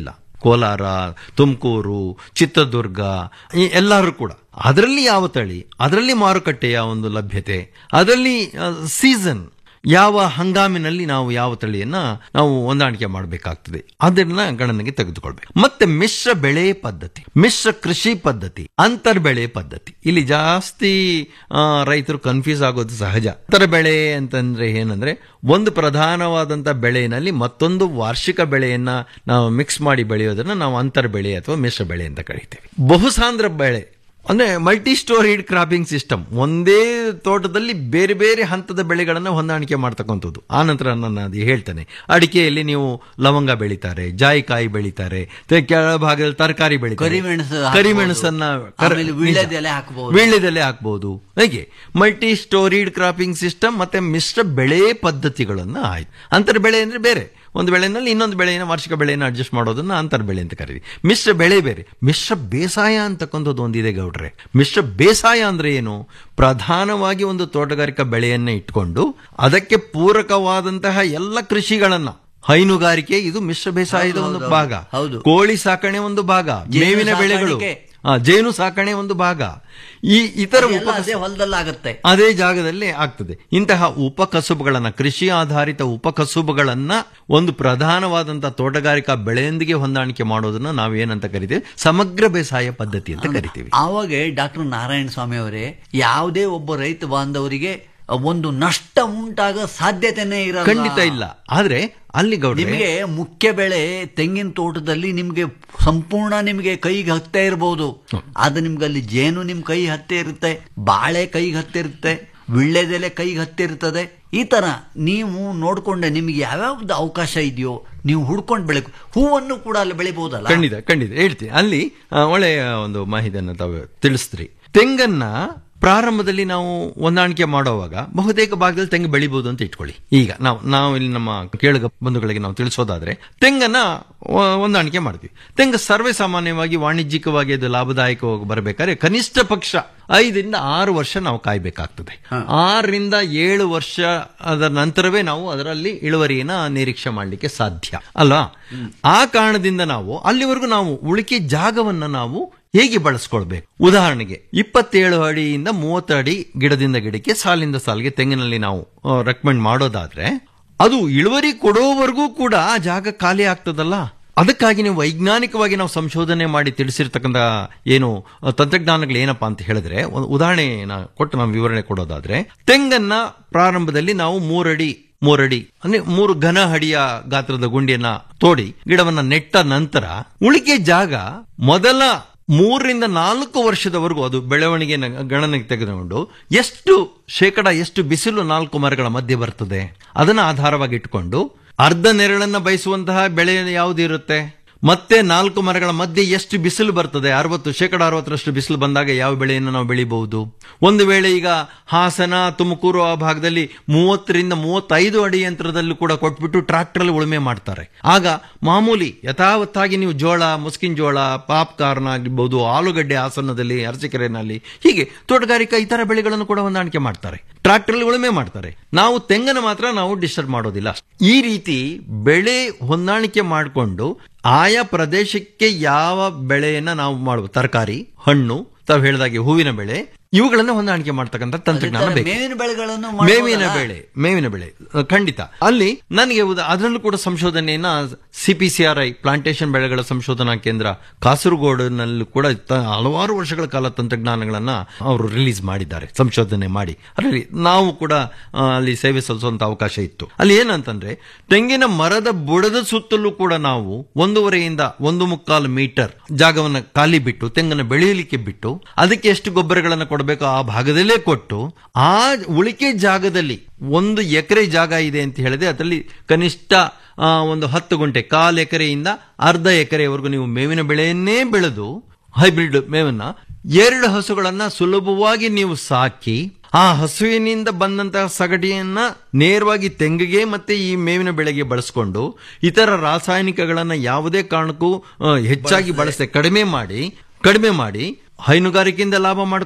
ಕೋಲಾರ ತುಮಕೂರು ಚಿತ್ರದುರ್ಗ ಈ ಎಲ್ಲರೂ ಕೂಡ ಅದರಲ್ಲಿ ಯಾವ ತಳಿ ಅದರಲ್ಲಿ ಮಾರುಕಟ್ಟೆಯ ಒಂದು ಲಭ್ಯತೆ ಅದರಲ್ಲಿ ಸೀಸನ್ ಯಾವ ಹಂಗಾಮಿನಲ್ಲಿ ನಾವು ಯಾವ ತಳಿಯನ್ನ ನಾವು ಹೊಂದಾಣಿಕೆ ಮಾಡಬೇಕಾಗ್ತದೆ ಅದನ್ನ ಗಣನೆಗೆ ತೆಗೆದುಕೊಳ್ಬೇಕು ಮತ್ತೆ ಮಿಶ್ರ ಬೆಳೆ ಪದ್ಧತಿ ಮಿಶ್ರ ಕೃಷಿ ಪದ್ಧತಿ ಅಂತರ್ ಬೆಳೆ ಪದ್ಧತಿ ಇಲ್ಲಿ ಜಾಸ್ತಿ ಆ, ರೈತರು ಕನ್ಫ್ಯೂಸ್ ಆಗೋದು ಸಹಜ ಅಂತರ ಬೆಳೆ ಅಂತಂದ್ರೆ ಏನಂದ್ರೆ ಒಂದು ಪ್ರಧಾನವಾದಂತ ಬೆಳೆಯಲ್ಲಿ ಮತ್ತೊಂದು ವಾರ್ಷಿಕ ಬೆಳೆಯನ್ನ ನಾವು ಮಿಕ್ಸ್ ಮಾಡಿ ಬೆಳೆಯೋದನ್ನ ನಾವು ಅಂತರ್ ಬೆಳೆ ಅಥವಾ ಮಿಶ್ರ ಬೆಳೆ ಅಂತ ಕರಿತೇವೆ ಬಹುಸಾಂದ್ರ ಬೆಳೆ ಅಂದ್ರೆ ಮಲ್ಟಿ ಸ್ಟೋರಿಡ್ ಕ್ರಾಪಿಂಗ್ ಸಿಸ್ಟಮ್ ಒಂದೇ ತೋಟದಲ್ಲಿ ಬೇರೆ ಬೇರೆ ಹಂತದ ಬೆಳೆಗಳನ್ನು ಹೊಂದಾಣಿಕೆ ಮಾಡ್ತಕ್ಕಂಥದ್ದು ಆ ನಂತರ ನಾನು ಅದು ಹೇಳ್ತೇನೆ ಅಡಿಕೆಯಲ್ಲಿ ನೀವು ಲವಂಗ ಬೆಳಿತಾರೆ ಜಾಯಿಕಾಯಿ ಬೆಳಿತಾರೆ ತೆ- ಕೆಳಭಾಗದಲ್ಲಿ ತರಕಾರಿ ಬೆಳಿತಾರೆ ಕರಿಮೆಣಸು ಹಾಕ್ಬೋದು. ಕರಿಮೆಣಸನ್ನ ಕರ- ಆಮೇಲೆ ವೀಳ್ಯದೆಲೆ ಹಾಕ್ಬೋದು. ವೀಳ್ಯದೆಲೆ ಹಾಕ್ಬೋದು ಹೇಗೆ ಮಲ್ಟಿ ಸ್ಟೋರಿಡ್ ಕ್ರಾಪಿಂಗ್ ಸಿಸ್ಟಮ್ ಮತ್ತೆ ಮಿಶ್ರ ಬೆಳೆ ಪದ್ಧತಿಗಳನ್ನು ಆಯ್ತು ಅಂತರ ಬೆಳೆ ಅಂದ್ರೆ ಬೇರೆ ಒಂದು ಬೆಳೆನಲ್ಲಿ ಇನ್ನೊಂದು ಬೆಳೆಯನ್ನು ವಾರ್ಷಿಕ ಬೆಳೆಯನ್ನು ಅಡ್ಜಸ್ಟ್ ಮಾಡೋದನ್ನ ಅಂತರ ಬೆಳೆ ಅಂತ ಕರೀವಿ ಮಿಶ್ರ ಬೆಳೆ ಬೇರೆ ಮಿಶ್ರ ಬೇಸಾಯ ಅಂತಕ್ಕಂಥದ್ದು ಒಂದಿದೆ ಗೌಡ್ರೆ ಮಿಶ್ರ ಬೇಸಾಯ ಅಂದ್ರೆ ಏನು ಪ್ರಧಾನವಾಗಿ ಒಂದು ತೋಟಗಾರಿಕಾ ಬೆಳೆಯನ್ನ ಇಟ್ಕೊಂಡು ಅದಕ್ಕೆ ಪೂರಕವಾದಂತಹ ಎಲ್ಲ ಕೃಷಿಗಳನ್ನ ಹೈನುಗಾರಿಕೆ ಇದು ಮಿಶ್ರ ಬೇಸಾಯದ ಹೌದು, ಒಂದು ಹೌದು, ಭಾಗ ಹೌದು. ಕೋಳಿ ಸಾಕಣೆ ಒಂದು ಭಾಗ ಜೇನು ಮೇವಿನ ಬೆಳೆಗಳು ಸಾಕಾಣಿಕೆ. ಆ, ಜೇನು ಸಾಕಣೆ ಒಂದು ಭಾಗ ಈ ಇತರ ಅದೆಲ್ಲ ಉಪ ಅದೇ ಹೊಲದಲ್ಲಾಗತ್ತೆ ಅದೇ ಜಾಗದಲ್ಲಿ ಆಗ್ತದೆ ಇಂತಹ ಉಪಕಸುಬುಗಳನ್ನ ಕೃಷಿ ಆಧಾರಿತ ಉಪಕಸುಬುಗಳನ್ನ ಒಂದು ಪ್ರಧಾನವಾದಂತಹ ತೋಟಗಾರಿಕಾ ಬೆಳೆಯೊಂದಿಗೆ ಹೊಂದಾಣಿಕೆ ಮಾಡೋದನ್ನ ನಾವೇನಂತ ಕರಿತೀವಿ ಸಮಗ್ರ ಬೇಸಾಯ ಪದ್ಧತಿ ಅಂತ ಕರಿತೀವಿ ಆವಾಗ ಡಾಕ್ಟರ್ ನಾರಾಯಣ ಸ್ವಾಮಿ ಅವರೇ ಯಾವುದೇ ಒಬ್ಬ ರೈತ ಬಾಂಧವರಿಗೆ ಒಂದು ನಷ್ಟ ಉಂಟಾಗೋ ಸಾಧ್ಯತೆನೇ ಇರಲ್ಲ ಖಂಡಿತ ಇಲ್ಲ ಆದ್ರೆ ಅಲ್ಲಿ ಗೌಡ್ರೆ ನಿಮಗೆ ಮುಖ್ಯ ಬೆಳೆ ತೆಂಗಿನ ತೋಟದಲ್ಲಿ ನಿಮಗೆ ಸಂಪೂರ್ಣ ನಿಮಗೆ ಕೈಗೆ ಹತ್ತೆ ಇರಬಹುದು ಅದು ನಿಮ್ಗೆ ಅಲ್ಲಿ ಜೇನು ನಿಮ್ ಕೈ ಹತ್ತೆ ಇರುತ್ತೆ ಬಾಳೆ ಕೈಗೆ ಹತ್ತೆ ಇರುತ್ತೆ ವಿಳ್ಳೆದೆಲೆ ಕೈಗೆ ಹತ್ತೆ ಇರ್ತದೆ ಈ ತರ ನೀವು ನೋಡ್ಕೊಂಡೆ ನಿಮ್ಗೆ ಯಾವ್ಯಾವ್ದು ಅವಕಾಶ ಇದೆಯೋ ನೀವು ಹುಡ್ಕೊಂಡು ಬೆಳಕು ಹೂವನ್ನು ಕೂಡ ಅಲ್ಲಿ ಬೆಳಿಬಹುದಲ್ಲ ಖಂಡಿತ ಖಂಡಿತ ಹೇಳ್ತೀನಿ ಅಲ್ಲಿ ಆ, ಒಳ್ಳೆಯ ಒಂದು ಮಾಹಿತಿಯನ್ನು ತಾವು ತಿಳಿಸ್ತ್ರಿ ತೆಂಗನ್ನ ಪ್ರಾರಂಭದಲ್ಲಿ ನಾವು ಹೊಂದಾಣಿಕೆ ಮಾಡುವಾಗ ಬಹುತೇಕ ಭಾಗದಲ್ಲಿ ತೆಂಗು ಬೆಳಿಬಹುದು ಅಂತ ಇಟ್ಕೊಳ್ಳಿ ಈಗ ನಾವು ನಾವು ಇಲ್ಲಿ ನಮ್ಮ ಕೇಳುಗ ಬಂಧುಗಳಿಗೆ ನಾವು ತಿಳಿಸೋದಾದ್ರೆ ತೆಂಗನ್ನ ಹೊ- ಹೊಂದಾಣಿಕೆ ಮಾಡ್ತೀವಿ ತೆಂಗು ಸರ್ವೇ ಸಾಮಾನ್ಯವಾಗಿ ವಾಣಿಜ್ಯಿಕವಾಗಿ ಅದು ಲಾಭದಾಯಕವಾಗಿ ಬರಬೇಕಾದ್ರೆ ಕನಿಷ್ಠ ಪಕ್ಷ ಐದರಿಂದ ಆರು ವರ್ಷ ನಾವು ಕಾಯ್ಬೇಕಾಗ್ತದೆ ಆರರಿಂದ ಏಳು ವರ್ಷ ಅದರ ನಂತರವೇ ನಾವು ಅದರಲ್ಲಿ ಇಳುವರಿಯನ್ನ ನಿರೀಕ್ಷೆ ಮಾಡಲಿಕ್ಕೆ ಸಾಧ್ಯ ಅಲ್ವಾ ಆ ಕಾರಣದಿಂದ ನಾವು ಅಲ್ಲಿವರೆಗೂ ನಾವು ಉಳಿಕೆ ಜಾಗವನ್ನ ನಾವು ಹೇಗೆ ಬಳಸ್ಕೊಳ್ಬೇಕು ಉದಾಹರಣೆಗೆ ಇಪ್ಪತ್ತೇಳು ಅಡಿಯಿಂದ ಮೂವತ್ತು ಅಡಿ ಗಿಡದಿಂದ ಗಿಡಕ್ಕೆ ಸಾಲಿಂದ ಸಾಲಿಗೆ ತೆಂಗಿನಲ್ಲಿ ನಾವು ರೆಕಮೆಂಡ್ ಮಾಡೋದಾದ್ರೆ ಅದು ಇಳುವರಿ ಕೊಡೋವರೆಗೂ ಕೂಡ ಆ ಜಾಗ ಖಾಲಿ ಆಗ್ತದಲ್ಲ ಅದಕ್ಕಾಗಿ ನೀವು ವೈಜ್ಞಾನಿಕವಾಗಿ ನಾವು ಸಂಶೋಧನೆ ಮಾಡಿ ತಿಳಿಸಿರ್ತಕ್ಕಂಥ ಏನು ಅ, ತಂತ್ರಜ್ಞಾನಗಳು ಏನಪ್ಪಾ ಅಂತ ಹೇಳಿದ್ರೆ ಒಂದು ಉದಾಹರಣೆನ ಕೊಟ್ಟು ನಾವು ವಿವರಣೆ ಕೊಡೋದಾದ್ರೆ ತೆಂಗನ್ನ ಪ್ರಾರಂಭದಲ್ಲಿ ನಾವು ಮೂರಡಿ ಮೂರಡಿ ಅಂದ್ರೆ ಮೂರು ಘನ ಅಡಿಯ ಗಾತ್ರದ ಗುಂಡಿಯನ್ನ ತೋಡಿ ಗಿಡವನ್ನ ನೆಟ್ಟ ನಂತರ ಉಳಿಕೆ ಜಾಗ ಮೊದಲ ಮೂರರಿಂದ ನಾಲ್ಕು ವರ್ಷದವರೆಗೂ ಅದು ಬೆಳವಣಿಗೆ ಗಣನೆಗೆ ತೆಗೆದುಕೊಂಡು ಎಷ್ಟು ಶೇಕಡ ಎಷ್ಟು ಬಿಸಿಲು ನಾಲ್ಕು ಮರಗಳ ಮಧ್ಯೆ ಬರ್ತದೆ ಅದನ್ನ ಆಧಾರವಾಗಿ ಇಟ್ಟುಕೊಂಡು ಅರ್ಧ ನೆರಳನ್ನ ಬಯಸುವಂತಹ ಬೆಳೆ ಯಾವುದಿರುತ್ತೆ ಮತ್ತೆ ನಾಲ್ಕು ಮರಗಳ ಮಧ್ಯೆ ಎಷ್ಟು ಬಿಸಿಲು ಬರ್ತದೆ ಅರವತ್ತು ಶೇಕಡ ಅರವತ್ತರಷ್ಟು ಬಿಸಿಲು ಬಂದಾಗ ಯಾವ ಬೆಳೆಯನ್ನು ನಾವು ಬೆಳಿಬಹುದು ಒಂದು ವೇಳೆ ಈಗ ಹಾಸನ ತುಮಕೂರು ಆ ಭಾಗದಲ್ಲಿ ಮೂವತ್ತರಿಂದ ಮೂವತ್ತೈದು ಅಡಿ ಯಂತ್ರದಲ್ಲೂ ಕೂಡ ಕೊಟ್ಬಿಟ್ಟು ಟ್ರಾಕ್ಟರ್ ಉಳುಮೆ ಮಾಡ್ತಾರೆ ಆಗ ಮಾಮೂಲಿ ಯಥಾವತ್ತಾಗಿ ನೀವು ಜೋಳ ಮುಸ್ಕಿನ್ ಜೋಳ ಪಾಪ್ಕಾರ್ನ್ ಆಗಿರ್ಬೋದು ಆಲೂಗಡ್ಡೆ ಹಾಸನದಲ್ಲಿ ಅರಸೀಕೆರೆನಲ್ಲಿ ಹೀಗೆ ತೋಟಗಾರಿಕಾ ಇತರ ಬೆಳೆಗಳನ್ನು ಕೂಡ ಹೊಂದಾಣಿಕೆ ಮಾಡ್ತಾರೆ ಟ್ರಾಕ್ಟರ್ ಉಳುಮೆ ಮಾಡ್ತಾರೆ ನಾವು ತೆಂಗನ್ನು ಮಾತ್ರ ನಾವು ಡಿಸ್ಟರ್ಬ್ ಮಾಡೋದಿಲ್ಲ ಈ ರೀತಿ ಬೆಳೆ ಹೊಂದಾಣಿಕೆ ಮಾಡಿಕೊಂಡು ಆಯಾ ಪ್ರದೇಶಕ್ಕೆ ಯಾವ ಬೆಳೆಯನ್ನ ನಾವು ಮಾಡುವ ತರಕಾರಿ ಹಣ್ಣು ತಾವು ಹೇಳಿದಾಗೆ ಹೂವಿನ ಬೆಳೆ ಇವುಗಳನ್ನ ಹೊಂದಾಣಿಕೆ ಮಾಡ್ತಕ್ಕಂಥ ತಂತ್ರಜ್ಞಾನ ಬೇಕು ಮೇವಿನ ಬೆಳೆಗಳನ್ನು ಮೇವಿನ ಮಾಡ್ಬೋದಲ್ಲ? ಬೆಳೆ ಮೇವಿನ ಬೆಳೆ ಅಹ್, ಖಂಡಿತ ಅಲ್ಲಿ ನನಗೆ ಉದಾ- ಅದರಲ್ಲೂ ಕೂಡ ಸಂಶೋಧನೆಯನ್ನ ಸಿಪಿಸಿಆರ್ಐ ಪ್ಲಾಂಟೇಶನ್ ಬೆಳೆಗಳ ಸಂಶೋಧನಾ ಕೇಂದ್ರ ಕಾಸರಗೋಡಿನಲ್ಲೂ ಕೂಡ ತ- ಹಲವಾರು ವರ್ಷಗಳ ಕಾಲ ತಂತ್ರಜ್ಞಾನಗಳನ್ನ ಅವರು ರಿಲೀಸ್ ಮಾಡಿದ್ದಾರೆ ಸಂಶೋಧನೆ ಮಾಡಿ ಅದರಲ್ಲಿ ನಾವು ಕೂಡ ಆ, ಅಲ್ಲಿ ಸೇವೆ ಸಲ್ಲಿಸುವಂತ ಅವಕಾಶ ಇತ್ತು ಅಲ್ಲಿ ಏನಂತಂದ್ರೆ ತೆಂಗಿನ ಮರದ ಬುಡದ ಸುತ್ತಲೂ ಕೂಡ ನಾವು ಒಂದೂವರೆಯಿಂದ ಒಂದು ಮುಕ್ಕಾಲು ಮೀಟರ್ ಜಾಗವನ್ನು ಖಾಲಿ ಬಿಟ್ಟು ತೆಂಗನ್ನು ಬೆಳೆಯಲಿಕ್ಕೆ ಬಿಟ್ಟು ಅದಕ್ಕೆ ಎಷ್ಟು ಗೊಬ್ಬರಗಳನ್ನು ಕೊಡಬೇಕು ಆ ಭಾಗದಲ್ಲೇ ಕೊಟ್ಟು ಆ ಉಳಿಕೆ ಜಾಗದಲ್ಲಿ ಒಂದು ಎಕರೆ ಜಾಗ ಇದೆ ಅಂತ ಹೇಳಿದ್ರೆ ಅದರಲ್ಲಿ ಕನಿಷ್ಠ ಆ, ಒಂದು ಹತ್ತು ಗುಂಟೆ ಕಾಲು ಎಕರೆಯಿಂದ ಅರ್ಧ ಎಕರೆವರೆಗೂ ನೀವು ಮೇವಿನ ಬೆಳೆಯನ್ನೇ ಬೆಳೆದು ಹೈಬ್ರಿಡ್ ಮೇವನ್ನ ಎರಡು ಹಸುಗಳನ್ನ ಸುಲಭವಾಗಿ ನೀವು ಸಾಕಿ ಆ ಹಸುವಿನಿಂದ ಬಂದಂತಹ ಸಗಟಿಯನ್ನ ನೇರವಾಗಿ ತೆಂಗಿಗೆ ಮತ್ತೆ ಈ ಮೇವಿನ ಬೆಳೆಗೆ ಬಳಸ್ಕೊಂಡು ಇತರ ರಾಸಾಯನಿಕಗಳನ್ನ ಯಾವುದೇ ಕಾರಣಕ್ಕೂ ಆ, ಹೆಚ್ಚಾಗಿ ಬಳಸದೆ ಕಡಿಮೆ ಮಾಡಿ ಕಡಿಮೆ ಮಾಡಿ ಹೈನುಗಾರಿಕೆಯಿಂದ ಲಾಭ ಮಾಡಿಕೊಂಡು